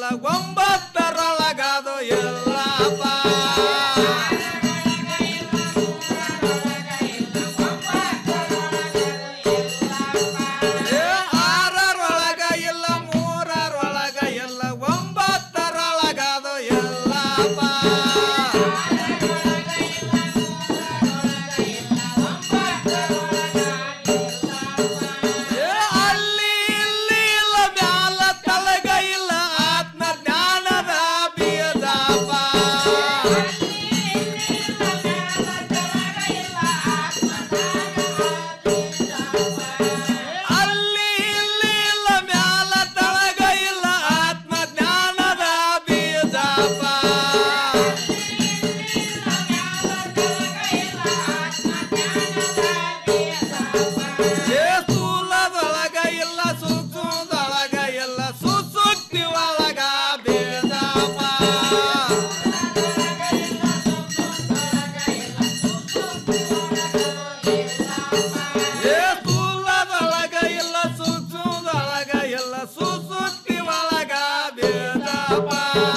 ಒಂಬತ್ತರೊಳಗದು ಎಲ್ಲಪ್ಪ ಏ ಆರರೊಳಗ ಇಲ್ಲ ಮೂರರೊಳಗ ಇಲ್ಲ ಒಂಬತ್ತರೊಳಗದು ಎಲ್ಲಪ್ಪ ಏ ಅಲ್ಲಿ ಇಲ್ಲಿ ಇಲ್ಲ ಮ್ಯಾಲ ತಳಗ ಇಲ್ಲ ಆತ್ಮ ಜ್ಞಾನದ ಬೀಜಪ್ಪ ಅಲ್ಲಿ ಇಲ್ಲಿ ಇಲ್ಲ ಮ್ಯಾಲ ತಳಗ ಇಲ್ಲ ಆತ್ಮ ಜ್ಞಾನದ ಬೀಜಪ್ಪ ಏ ಸ್ಥೂಲದೊಳಗ ಇಲ್ಲ ಸೂಕ್ಷ್ಮದೊಳಗ ಇಲ್ಲ ಸುಸುಕ್ತಿ ಒಳಗ ಬೇದಪ್ಪ ಏ ಸ್ಥೂಲದೊಳಗ ಇಲ್ಲ ಸೂಕ್ಷ್ಮದೊಳಗ ಇಲ್ಲ ಸುಸುಕ್ತಿ ಒಳಗ ಬೇದಪ್ಪ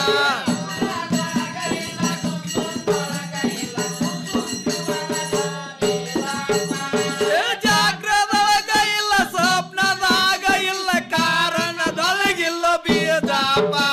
ಏ ಜಾಗ್ರದೊಳಗ ಇಲ್ಲ ಸ್ವಪ್ನದಾಗ ಇಲ್ಲ ಕಾರಣದೊಳಗಿಲ್ಲ ಬೀದಪ್ಪ